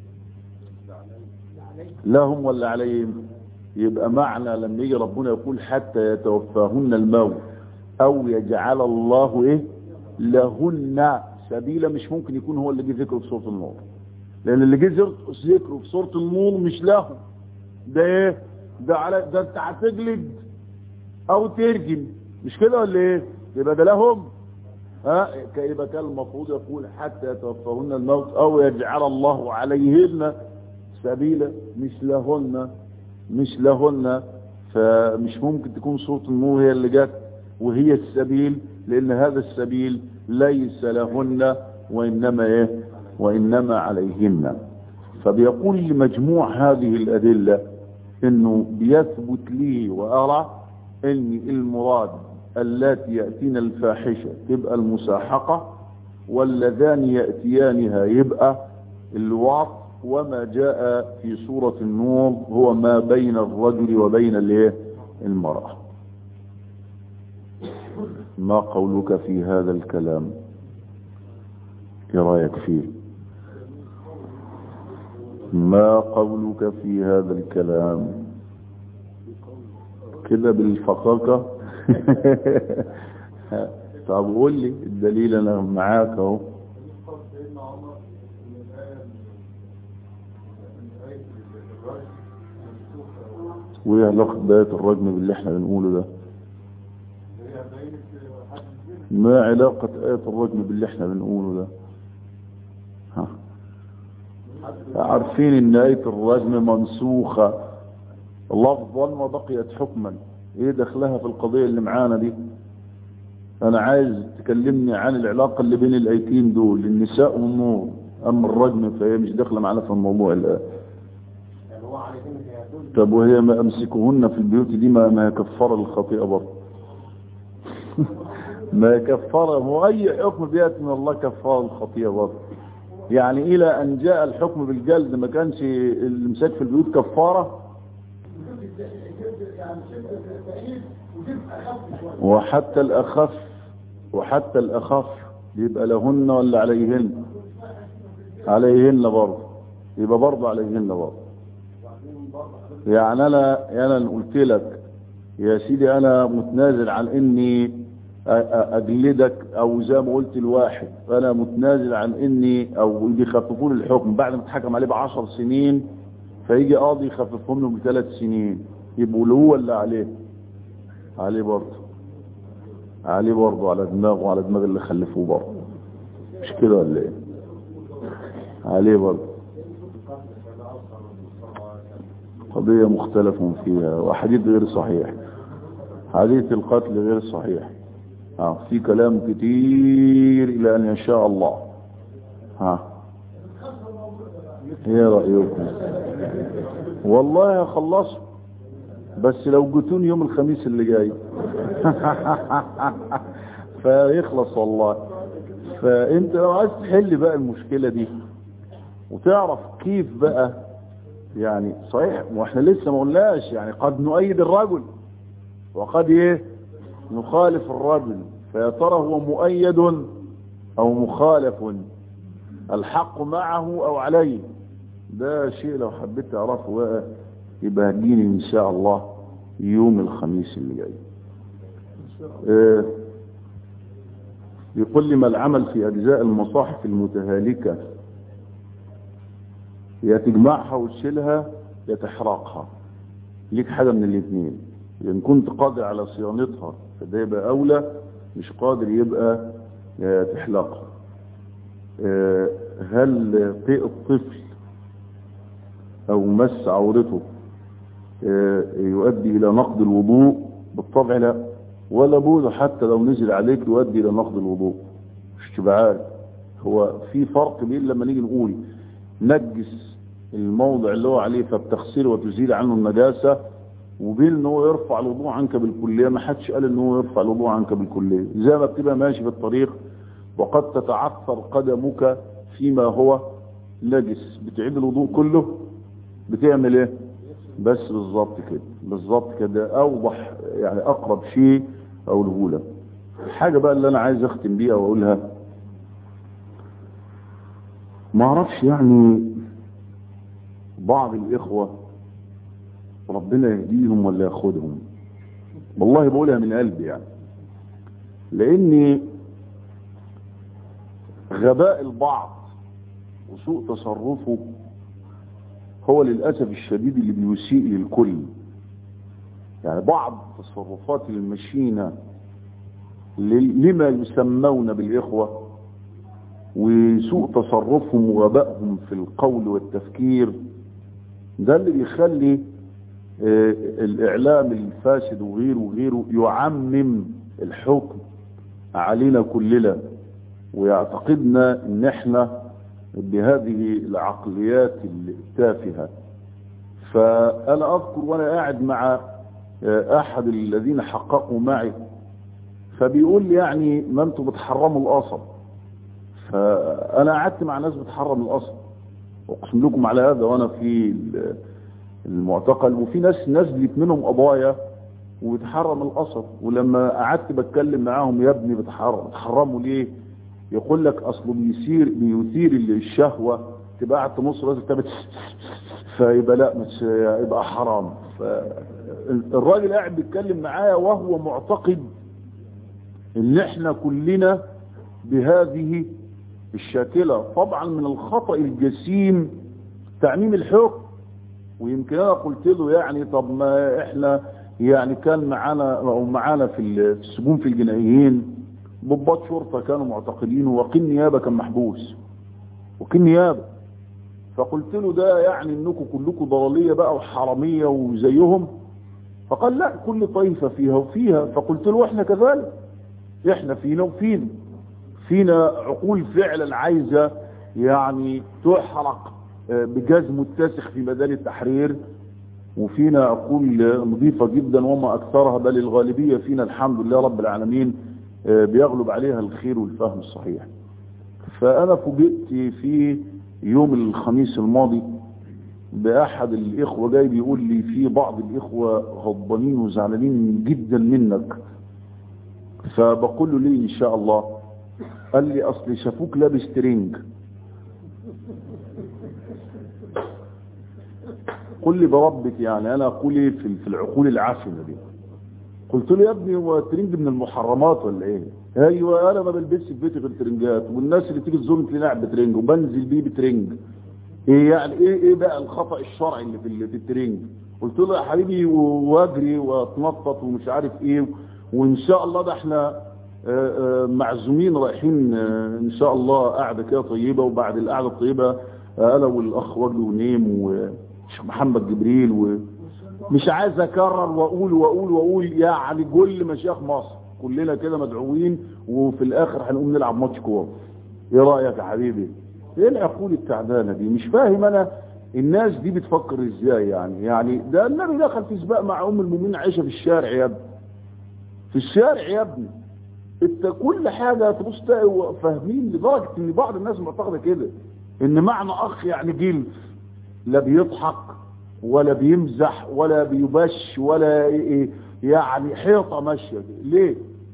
لهم ولا عليهم يبقى معنى لما يجي ربنا يقول حتى يتوفاهن الموت او يجعل الله ايه لهن سبيلا مش ممكن يكون هو اللي جه ذكره في سوره النور لان اللي جه ذكره في سوره النور مش لهم ده ايه ده على ده انت هتجلد او ترجم مش كده ولا ايه يبقى ده لهم ها يبقى كان المفروض يقول حتى يتوفاهن الموت او يجعل الله عليهن سبيلا مش لهن مش لهن فمش ممكن تكون صورة النور هي اللي جت وهي السبيل لان هذا السبيل ليس لهن وانما ايه وانما عليهن فبيقول لمجموع هذه الادلة انه بيثبت لي وارى ان المراد التي يأتينا الفاحشة تبقى المساحقة واللذان يأتيانها يبقى الوعط وما جاء في سورة النور هو ما بين الرجل وبين الايه المرأة ما قولك في هذا الكلام ايه رايك فيه ما قولك في هذا الكلام كده بالفقاقة طب قول لي الدليل انا معاك اهو وايه علاقة بآية الرجم باللي احنا بنقوله ده ما علاقة آية الرجم باللي احنا بنقوله ده ها. عارفين ان آية الرجم منسوخة لفظا وبقيت حكما ايه دخلها في القضية اللي معانا دي انا عايز تكلمني عن العلاقة اللي بين الايتين دول النساء والنور اما الرجم فهي مش داخلة معانا في الموضوع الان طب وهي ما امسكوهن في البيوت دي ما ما يكفر الخطيئة برضه ما كفر هو اي حكم بيأتي من الله كفار الخطيئة برضه يعني الى ان جاء الحكم بالجلد ما كانش الامساك في البيوت كفارة وحتى الاخف وحتى الاخف يبقى لهن ولا عليهن عليهن برضه يبقى برضه عليهن برضه يعني انا انا قلت لك يا سيدي انا متنازل عن اني اجلدك او زي ما قلت الواحد انا متنازل عن اني او بيخففوا لي الحكم بعد ما اتحكم عليه بعشر سنين فيجي قاضي يخففهم له بثلاث سنين يبقوا له هو ولا عليه عليه برضه عليه برضه على دماغه وعلى دماغ اللي خلفوه برضه مش كده ولا ايه عليه برضه قضية مختلف فيها وحديث غير صحيح حديث القتل غير صحيح ها في كلام كتير الى ان يشاء الله ها ايه رأيكم والله خلصوا بس لو جتون يوم الخميس اللي جاي فيخلص والله فانت لو عايز تحل بقى المشكلة دي وتعرف كيف بقى يعني صحيح واحنا لسه ما قلناش يعني قد نؤيد الرجل وقد ايه نخالف الرجل فيا ترى هو مؤيد او مخالف الحق معه او عليه ده شيء لو حبيت تعرفه بقى يبقى هتجيني ان شاء الله يوم الخميس اللي جاي آه يقول لي ما العمل في اجزاء المصاحف المتهالكه يا تجمعها وتشيلها يا تحرقها ليك حاجة من الاثنين إن كنت قادر على صيانتها فده يبقى أولى مش قادر يبقى تحلقها هل طيق الطفل أو مس عورته يؤدي إلى نقض الوضوء بالطبع لا ولا بوز حتى لو نزل عليك يؤدي إلى نقض الوضوء مش تبقى عارف هو في فرق بين لما نيجي نقول نجس الموضع اللي هو عليه فبتغسله وتزيل عنه النجاسة وبين ان هو يرفع الوضوء عنك بالكلية ما حدش قال ان هو يرفع الوضوء عنك بالكلية زي ما بتبقى ماشي في الطريق وقد تتعثر قدمك فيما هو نجس بتعيد الوضوء كله بتعمل ايه بس بالظبط كده بالظبط كده اوضح يعني اقرب شيء اقوله لك الحاجة بقى اللي انا عايز اختم بيها واقولها ما اعرفش يعني بعض الاخوة ربنا يهديهم ولا ياخدهم والله بقولها من قلبي يعني لاني غباء البعض وسوء تصرفه هو للأسف الشديد اللي بيسيء للكل يعني بعض تصرفات المشينة لما يسمون بالإخوة وسوء تصرفهم وغبائهم في القول والتفكير ده اللي بيخلي اه الاعلام الفاسد وغيره وغيره يعمم الحكم علينا كلنا ويعتقدنا ان احنا بهذه العقليات التافهة فانا اذكر وانا قاعد مع احد الذين حققوا معي فبيقول لي يعني ما انتوا بتحرموا القصب فانا قعدت مع ناس بتحرم القصب اقسم لكم على هذا وانا في المعتقل وفي ناس نزلت منهم قضايا وبتحرم القصب ولما قعدت بتكلم معاهم يا ابني بتحرم بتحرموا ليه يقول لك اصله بيثير بيثير الشهوه تبقى قاعد تمص راسك تبقى فيبقى لا مش يبقى حرام فالراجل قاعد بيتكلم معايا وهو معتقد ان احنا كلنا بهذه الشاكلة طبعا من الخطأ الجسيم تعميم الحكم ويمكن انا قلت له يعني طب ما احنا يعني كان معانا او معانا في السجون في الجنائيين ضباط شرطة كانوا معتقلينه وقيل نيابة كان محبوس وقيل نيابة فقلت له ده يعني انكم كلكم ضلالية بقى وحرامية وزيهم فقال لا كل طائفة فيها وفيها فقلت له احنا كذلك احنا فينا وفينا فينا عقول فعلا عايزة يعني تحرق بجاز متسخ في ميدان التحرير وفينا عقول نظيفة جدا وما اكثرها بل الغالبية فينا الحمد لله رب العالمين بيغلب عليها الخير والفهم الصحيح فانا فوجئت في يوم الخميس الماضي باحد الاخوة جاي بيقول لي في بعض الاخوة غضبانين وزعلانين جدا منك فبقول له ليه ان شاء الله قال لي اصل شافوك لابس ترنج قل لي بربك يعني انا اقول ايه في في العقول العافنه دي قلت له يا ابني هو الترنج من المحرمات ولا ايه ايوه انا ما بلبسش في بيتي غير ترنجات والناس اللي تيجي تزورني تلاقيني قاعد بترنج وبنزل بيه بترنج ايه يعني ايه ايه بقى الخطا الشرعي اللي في في الترنج قلت له يا حبيبي واجري واتنطط ومش عارف ايه وان شاء الله ده احنا معزومين رايحين ان شاء الله قعده كده طيبه وبعد القعده الطيبه انا والاخ وجدي ونيم وشيخ محمد جبريل ومش عايز اكرر واقول واقول واقول يعني كل مشايخ مصر كلنا كده مدعوين وفي الاخر هنقوم نلعب ماتش كوره ايه رايك يا حبيبي ايه العقول التعبانه دي مش فاهم انا الناس دي بتفكر ازاي يعني يعني ده النبي دخل في سباق مع ام المؤمنين عائشه في الشارع يا ابني في الشارع يا ابني انت كل حاجة تبص تلاقي فاهمين لدرجة ان بعض الناس معتقدة كده ان معنى اخ يعني جلف لا بيضحك ولا بيمزح ولا بيبش ولا يعني حيطة ماشية ليه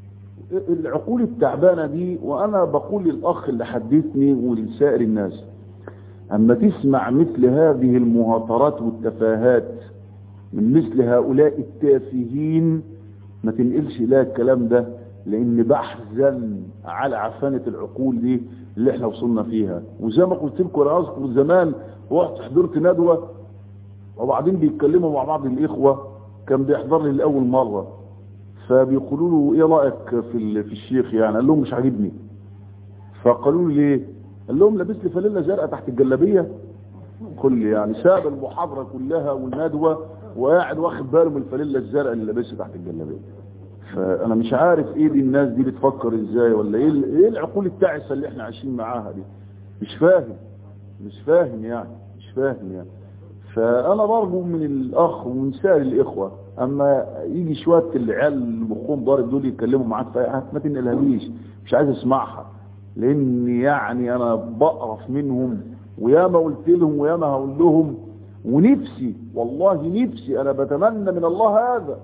العقول التعبانة دي وانا بقول للاخ اللي حدثني ولسائر الناس اما تسمع مثل هذه المهاترات والتفاهات من مثل هؤلاء التافهين ما تنقلش لا الكلام ده لان بحزن على عفانة العقول دي اللي احنا وصلنا فيها وزي ما قلت لكم انا اذكر زمان رحت حضرت ندوة وبعدين بيتكلموا مع بعض الاخوة كان بيحضر لي لاول مرة فبيقولوا له ايه رأيك في في الشيخ يعني قال لهم مش عاجبني فقالوا له ليه قال لهم لابس لي فانيلا زرقاء تحت الجلابيه كل يعني ساب المحاضره كلها والندوه وقاعد واخد باله من الفانيلا الزرقاء اللي لابسها تحت الجلابيه فانا مش عارف ايه دي الناس دي بتفكر ازاي ولا ايه ايه العقول التعسه اللي احنا عايشين معاها دي مش فاهم مش فاهم يعني مش فاهم يعني فانا برجو من الاخ ومن سائر الاخوه اما يجي شويه العيال اللي مخهم ضارب دول يتكلموا معاك في حاجه ما تنقلهاليش مش عايز اسمعها لان يعني انا بقرف منهم وياما قلت لهم وياما هقول لهم ونفسي والله نفسي انا بتمنى من الله هذا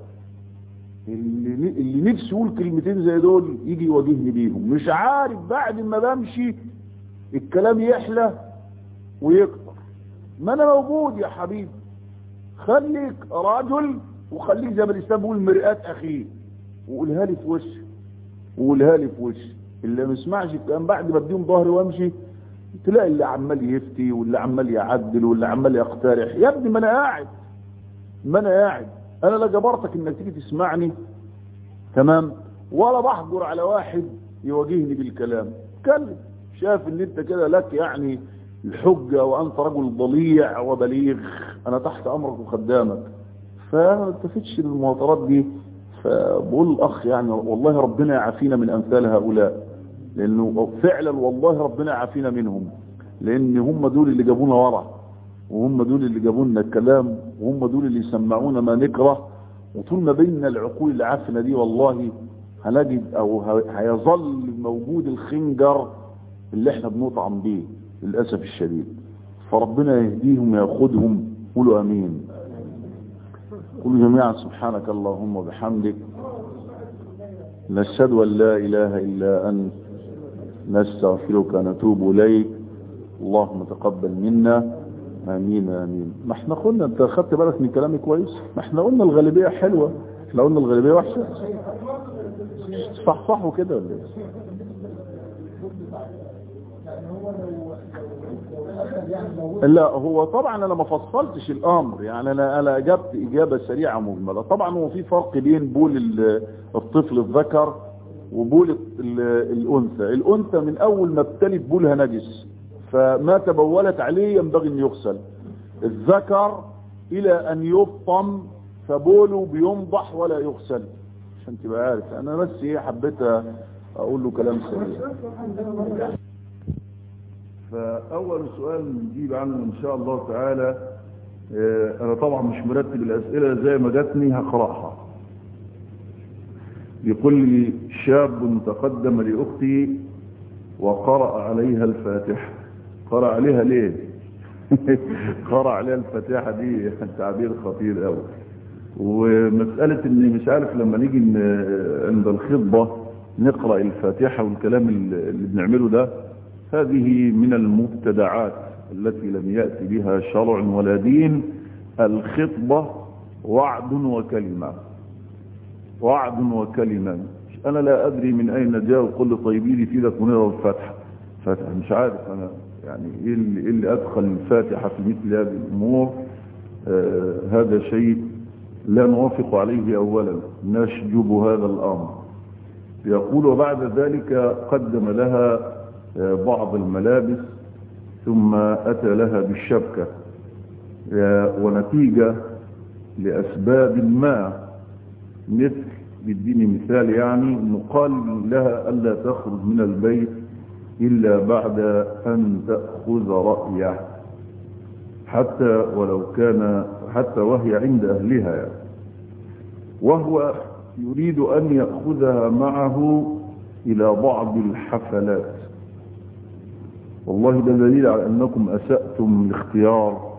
اللي, اللي نفسي يقول كلمتين زي دول يجي يواجهني بيهم مش عارف بعد ما بمشي الكلام يحلى ويكتر ما انا موجود يا حبيبي خليك رجل وخليك زي ما الاسلام بيقول مرآة اخيه وقولها لي في وشي وقولها لي في وشي اللي ما يسمعش الكلام بعد ما اديهم ظهري وامشي تلاقي اللي عمال يفتي واللي عمال يعدل واللي عمال يقترح يا ابني ما انا قاعد ما انا قاعد انا لا جبرتك انك تيجي تسمعني تمام ولا بحجر على واحد يواجهني بالكلام اتكلم شايف ان انت كده لك يعني الحجة وانت رجل ضليع وبليغ انا تحت امرك وخدامك فما التفتش المواطرات دي فبقول الأخ يعني والله ربنا يعافينا من أمثال هؤلاء لأنه فعلا والله ربنا يعافينا منهم لأن هم دول اللي جابونا ورا وهم دول اللي جابوا لنا الكلام وهم دول اللي يسمعونا ما نكره وطول ما بيننا العقول العافنة دي والله هنجد او هيظل موجود الخنجر اللي احنا بنطعم بيه للأسف الشديد فربنا يهديهم وياخدهم قولوا امين قولوا جميعا سبحانك اللهم وبحمدك نشهد ان لا اله الا انت نستغفرك ونتوب اليك اللهم تقبل منا امين امين ما احنا قلنا انت خدت بالك من كلامي كويس ما احنا قلنا الغالبيه حلوه احنا قلنا الغالبيه وحشه صح صح وكده ولا ايه لا هو طبعا انا ما فصلتش الامر يعني انا انا اجبت اجابه سريعه مجمله طبعا هو في فرق بين بول الطفل الذكر وبول الانثى الانثى من اول ما ابتلت بولها نجس فما تبولت عليه ينبغي ان يغسل الذكر الى ان يفطم فبوله بينضح ولا يغسل عشان تبقى عارف انا بس ايه حبيت اقول له كلام سريع فاول سؤال نجيب عنه ان شاء الله تعالى انا طبعا مش مرتب الاسئله زي ما جاتني هقراها يقول لي شاب تقدم لاختي وقرأ عليها الفاتحه قرأ عليها ليه قرأ عليها الفاتحة دي تعبير خطير قوي ومسألة اني مش عارف لما نيجي عند الخطبة نقرأ الفاتحة والكلام اللي بنعمله ده هذه من المبتدعات التي لم يأتي بها شرع ولا دين الخطبة وعد وكلمة وعد وكلمة انا لا ادري من اين جاء وقل طيبي لي فيدك ونقرأ الفاتحة فاتحة مش عارف انا يعني ايه اللي, إيه اللي ادخل الفاتحة في مثل هذه الامور آه هذا شيء لا نوافق عليه اولا نشجب هذا الامر يقول وبعد ذلك قدم لها آه بعض الملابس ثم اتى لها بالشبكة آه ونتيجة لاسباب ما مثل بديني مثال يعني انه قال لها الا تخرج من البيت إلا بعد أن تأخذ رأيه حتى ولو كان حتى وهي عند أهلها يعني. وهو يريد أن يأخذها معه إلى بعض الحفلات والله ده دليل على أنكم أسأتم الاختيار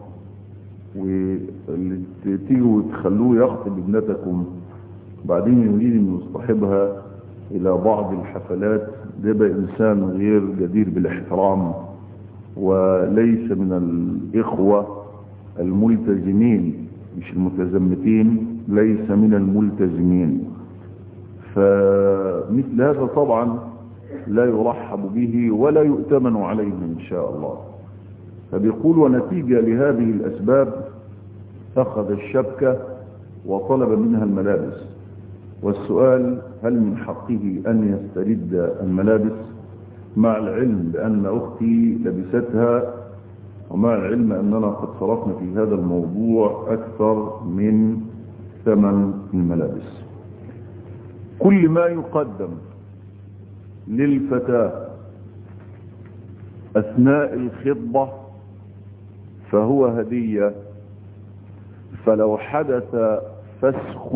وتيجوا وتخلوه يخطب ابنتكم بعدين يريد أن يصطحبها إلى بعض الحفلات ده بقى إنسان غير جدير بالاحترام وليس من الإخوة الملتزمين مش المتزمتين ليس من الملتزمين فمثل هذا طبعا لا يرحب به ولا يؤتمن عليه إن شاء الله فبيقول ونتيجة لهذه الأسباب أخذ الشبكة وطلب منها الملابس والسؤال هل من حقه أن يسترد الملابس مع العلم بأن أختي لبستها ومع العلم أننا قد صرفنا في هذا الموضوع أكثر من ثمن الملابس كل ما يقدم للفتاة أثناء الخطبة فهو هدية فلو حدث فسخ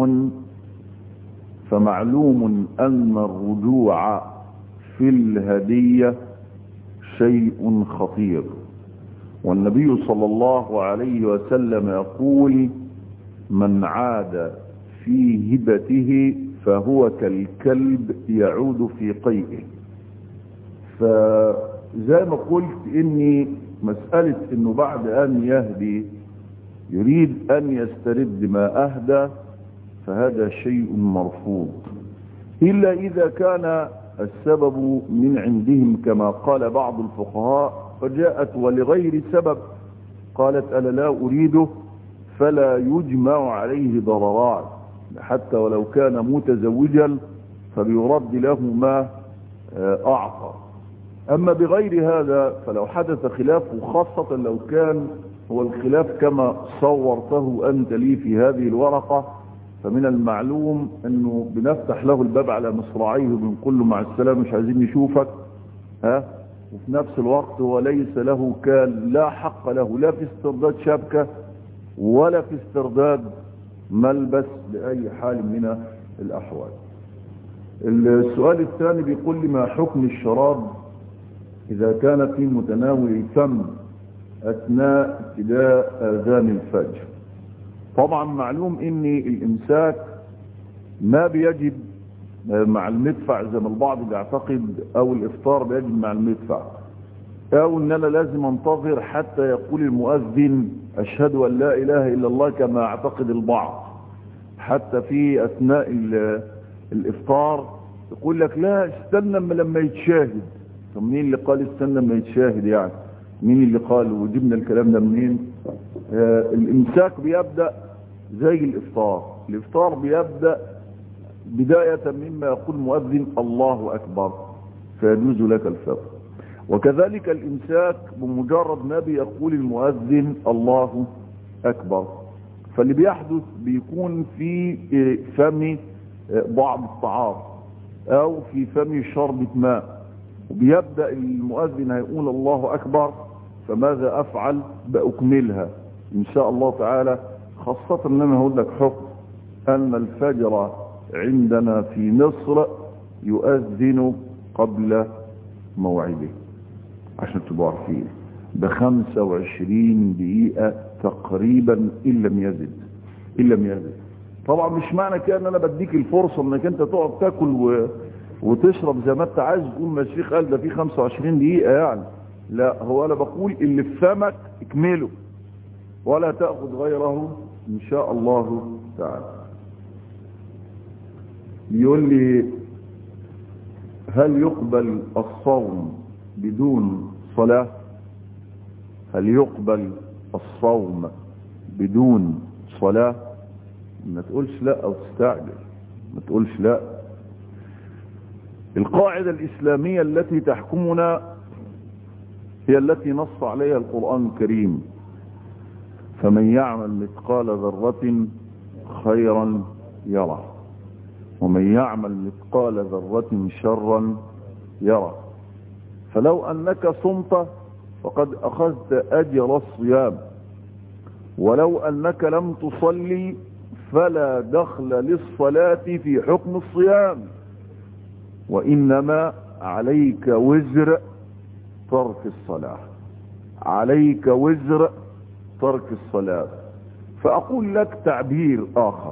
فمعلوم أن الرجوع في الهدية شيء خطير والنبي صلى الله عليه وسلم يقول من عاد في هبته فهو كالكلب يعود في قيئه فزي ما قلت اني مسألة انه بعد ان يهدي يريد ان يسترد ما اهدى فهذا شيء مرفوض إلا إذا كان السبب من عندهم كما قال بعض الفقهاء فجاءت ولغير سبب قالت أنا لا أريده فلا يجمع عليه ضررات حتى ولو كان متزوجا فليرد له ما أعطى أما بغير هذا فلو حدث خلاف خاصة لو كان هو الخلاف كما صورته أنت لي في هذه الورقة فمن المعلوم أنه بنفتح له الباب على مصراعيه وبنقول له مع السلامة مش عايزين نشوفك ها وفي نفس الوقت هو ليس له كان لا حق له لا في استرداد شبكة ولا في استرداد ملبس بأي حال من الأحوال السؤال الثاني بيقول لي ما حكم الشراب إذا كان في متناول الفم أثناء ابتداء آذان الفجر طبعا معلوم ان الامساك ما بيجب مع المدفع زي ما البعض بيعتقد او الافطار بيجب مع المدفع او ان انا لازم انتظر حتى يقول المؤذن اشهد ان لا اله الا الله كما اعتقد البعض حتى في اثناء الافطار يقول لك لا استنى لما يتشاهد طب مين اللي قال استنى لما يتشاهد يعني مين اللي قال وجبنا الكلام ده منين آه الامساك بيبدأ زي الافطار الافطار بيبدأ بداية مما يقول مؤذن الله اكبر فيجوز لك الفطر وكذلك الامساك بمجرد ما بيقول المؤذن الله اكبر فاللي بيحدث بيكون في فم بعض الطعام او في فم شربة ماء وبيبدأ المؤذن هيقول الله اكبر فماذا افعل باكملها ان شاء الله تعالى خاصة ان انا هقول لك حكم ان الفجر عندنا في مصر يؤذن قبل موعده عشان تبقوا عارفين بخمسة وعشرين دقيقة تقريبا ان لم يزد ان لم يزد طبعا مش معنى كده ان انا بديك الفرصة انك انت تقعد تاكل و... وتشرب زي ما انت عايز تقول ما الشيخ قال ده في 25 دقيقة يعني لا هو انا بقول اللي في فمك اكمله ولا تأخذ غيره ان شاء الله تعالى يقول لي هل يقبل الصوم بدون صلاة هل يقبل الصوم بدون صلاة ما تقولش لا او تستعجل ما تقولش لا القاعدة الإسلامية التي تحكمنا هي التي نص عليها القرآن الكريم فمن يعمل مثقال ذرة خيرا يرى ومن يعمل مثقال ذرة شرا يرى فلو أنك صمت فقد أخذت أجر الصيام ولو أنك لم تصلي فلا دخل للصلاة في حكم الصيام وإنما عليك وزر ترك الصلاة عليك وزر ترك الصلاة فأقول لك تعبير آخر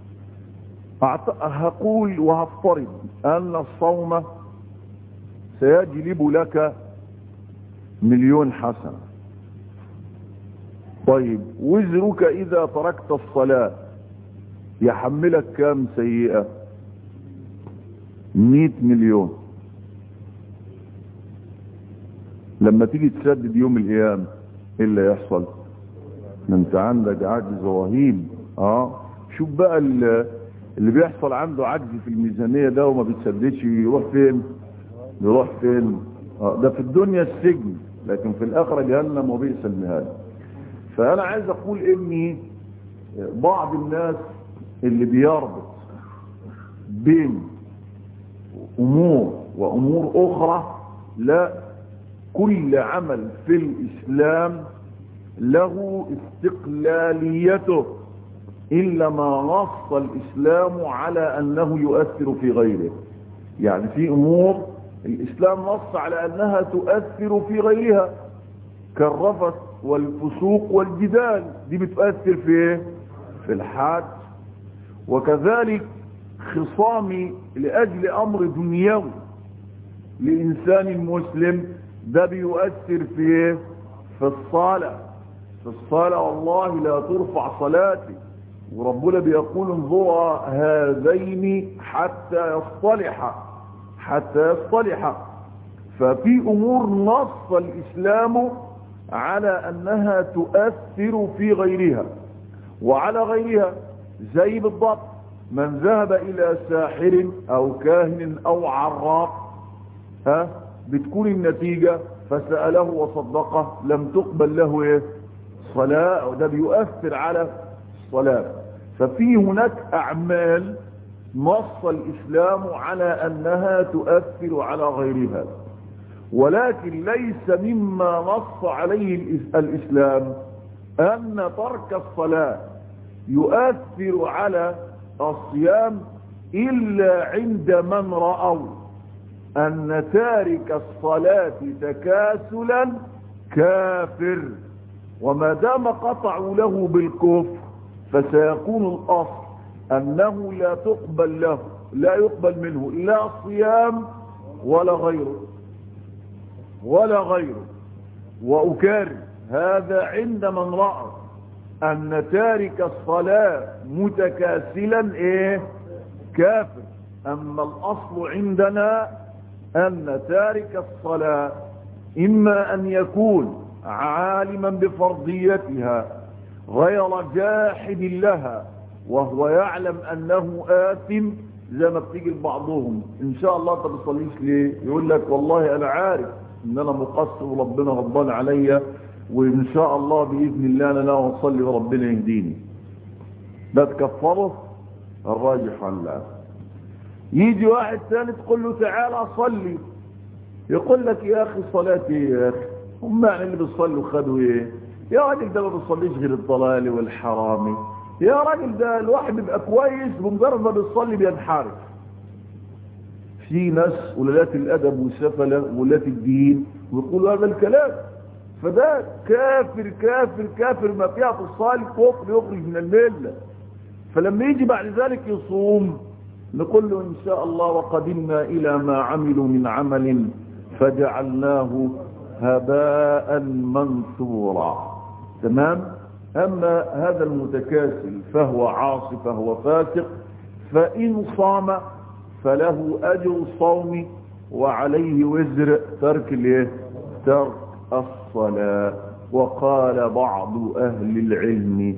هقول وهفترض أن الصوم سيجلب لك مليون حسنة طيب وزرك إذا تركت الصلاة يحملك كام سيئة مئة مليون لما تيجي تسدد يوم القيامة ايه اللي يحصل ما انت عندك عجز رهيب اه شوف بقى اللي بيحصل عنده عجز في الميزانية ده وما بيتسددش يروح فين يروح فين آه ده في الدنيا السجن لكن في الاخرة جهنم وبئس المهاد فانا عايز اقول اني بعض الناس اللي بيربط بين امور وامور اخرى لا كل عمل في الاسلام له استقلاليته الا ما نص الاسلام على انه يؤثر في غيره يعني في امور الاسلام نص على انها تؤثر في غيرها كالرفث والفسوق والجدال دي بتؤثر في ايه في الحاج وكذلك خصامي لأجل أمر دنيوي لإنسان مسلم ده بيؤثر في في الصلاة في الصلاة والله لا ترفع صلاتي وربنا بيقول انظر هذين حتى يصطلحا حتى يصطلحا ففي أمور نص الإسلام على أنها تؤثر في غيرها وعلى غيرها زي بالضبط من ذهب الى ساحر او كاهن او عراق ها بتكون النتيجة فسأله وصدقه لم تقبل له ايه صلاة وده بيؤثر على الصلاة ففي هناك أعمال نص الإسلام على أنها تؤثر على غيرها ولكن ليس مما نص عليه الإسلام أن ترك الصلاة يؤثر على الصيام إلا عند من رأوا أن تارك الصلاة تكاسلا كافر وما دام قطعوا له بالكفر فسيكون الأصل أنه لا تقبل له لا يقبل منه لا صيام ولا غيره ولا غيره وأكرر هذا عند من رأى أن تارك الصلاة متكاسلا إيه كافر أما الأصل عندنا أن تارك الصلاة إما أن يكون عالما بفرضيتها غير جاحد لها وهو يعلم أنه آثم زي ما بتيجي لبعضهم إن شاء الله أنت بتصليش ليه يقول لك والله أنا عارف إن أنا مقصر وربنا غضبان عليا وإن شاء الله بإذن الله أنا لا أصلي وربنا يهديني ده تكفره الراجح عن الله يجي واحد ثاني تقول له تعالى صلي يقول لك يا أخي صلاتي إيه يا أخي هم يعني اللي بيصلوا خدوا إيه يا راجل ده ما بيصليش غير الضلال والحرامي يا راجل ده الواحد بيبقى كويس بمجرد ما بيصلي بينحرف في ناس ولات الأدب والسفلة ولات الدين ويقولوا هذا الكلام فده كافر كافر كافر ما فيها تصالي كفر يخرج من الملة فلما يجي بعد ذلك يصوم نقول له إن شاء الله وقدمنا إلى ما عملوا من عمل فجعلناه هباء منثورا تمام أما هذا المتكاسل فهو عاصي فهو فاسق فإن صام فله أجر الصوم وعليه وزر ترك الايه ترك الصلاة وقال بعض أهل العلم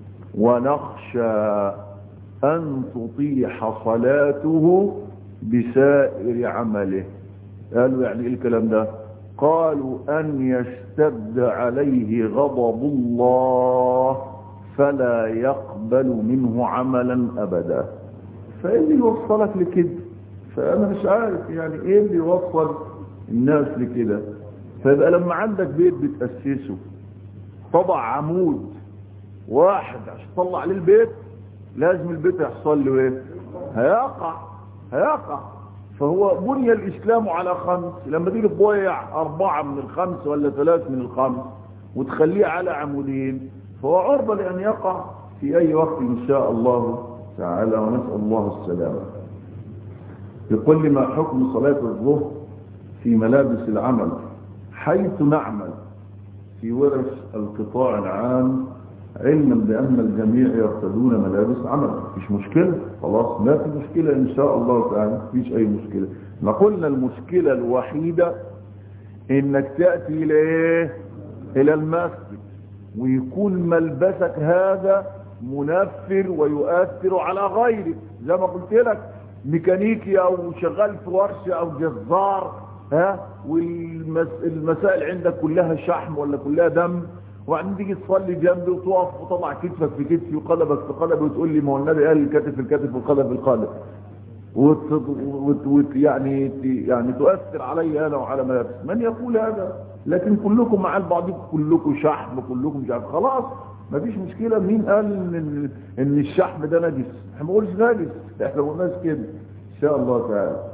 ونخشى أن تطيح صلاته بسائر عمله قالوا يعني ايه الكلام ده قالوا أن يشتد عليه غضب الله فلا يقبل منه عملا أبدا فايه اللي يوصلك لكده فأنا مش عارف يعني ايه اللي يوصل الناس لكده فيبقى لما عندك بيت بتأسسه طبع عمود واحد عشان تطلع عليه البيت لازم البيت يحصل له ايه هيقع هيقع فهو بني الإسلام على خمس لما تيجي تضيع أربعة من الخمس ولا ثلاث من الخمس وتخليه على عمودين فهو عرضة لأن يقع في أي وقت إن شاء الله تعالى ونسأل الله السلامة يقول لي ما حكم صلاة الظهر في ملابس العمل حيث نعمل في ورش القطاع العام علما بأن الجميع يرتدون ملابس عمل مفيش مشكلة خلاص ما في مشكلة إن شاء الله تعالى مفيش أي مشكلة ما قلنا المشكلة الوحيدة إنك تأتي إلى إيه إلى المسجد ويكون ملبسك هذا منفر ويؤثر على غيرك زي ما قلت لك ميكانيكي أو شغال في ورشة أو جزار ها والمسائل عندك كلها شحم ولا كلها دم وبعدين تيجي تصلي جنبي وتقف وتضع كتفك في كتفي وقلبك في قلبي وتقول لي ما هو النبي قال الكتف في الكتف والقلب في القلب وت... وت... وت... يعني يعني تؤثر علي انا وعلى ملابس من يقول هذا لكن كلكم مع بعضكم كلكم شحم كلكم مش عارف خلاص ما فيش مشكله مين قال ان ان الشحم ده نجس احنا ما بنقولش نجس احنا ما قلناش كده ان شاء الله تعالى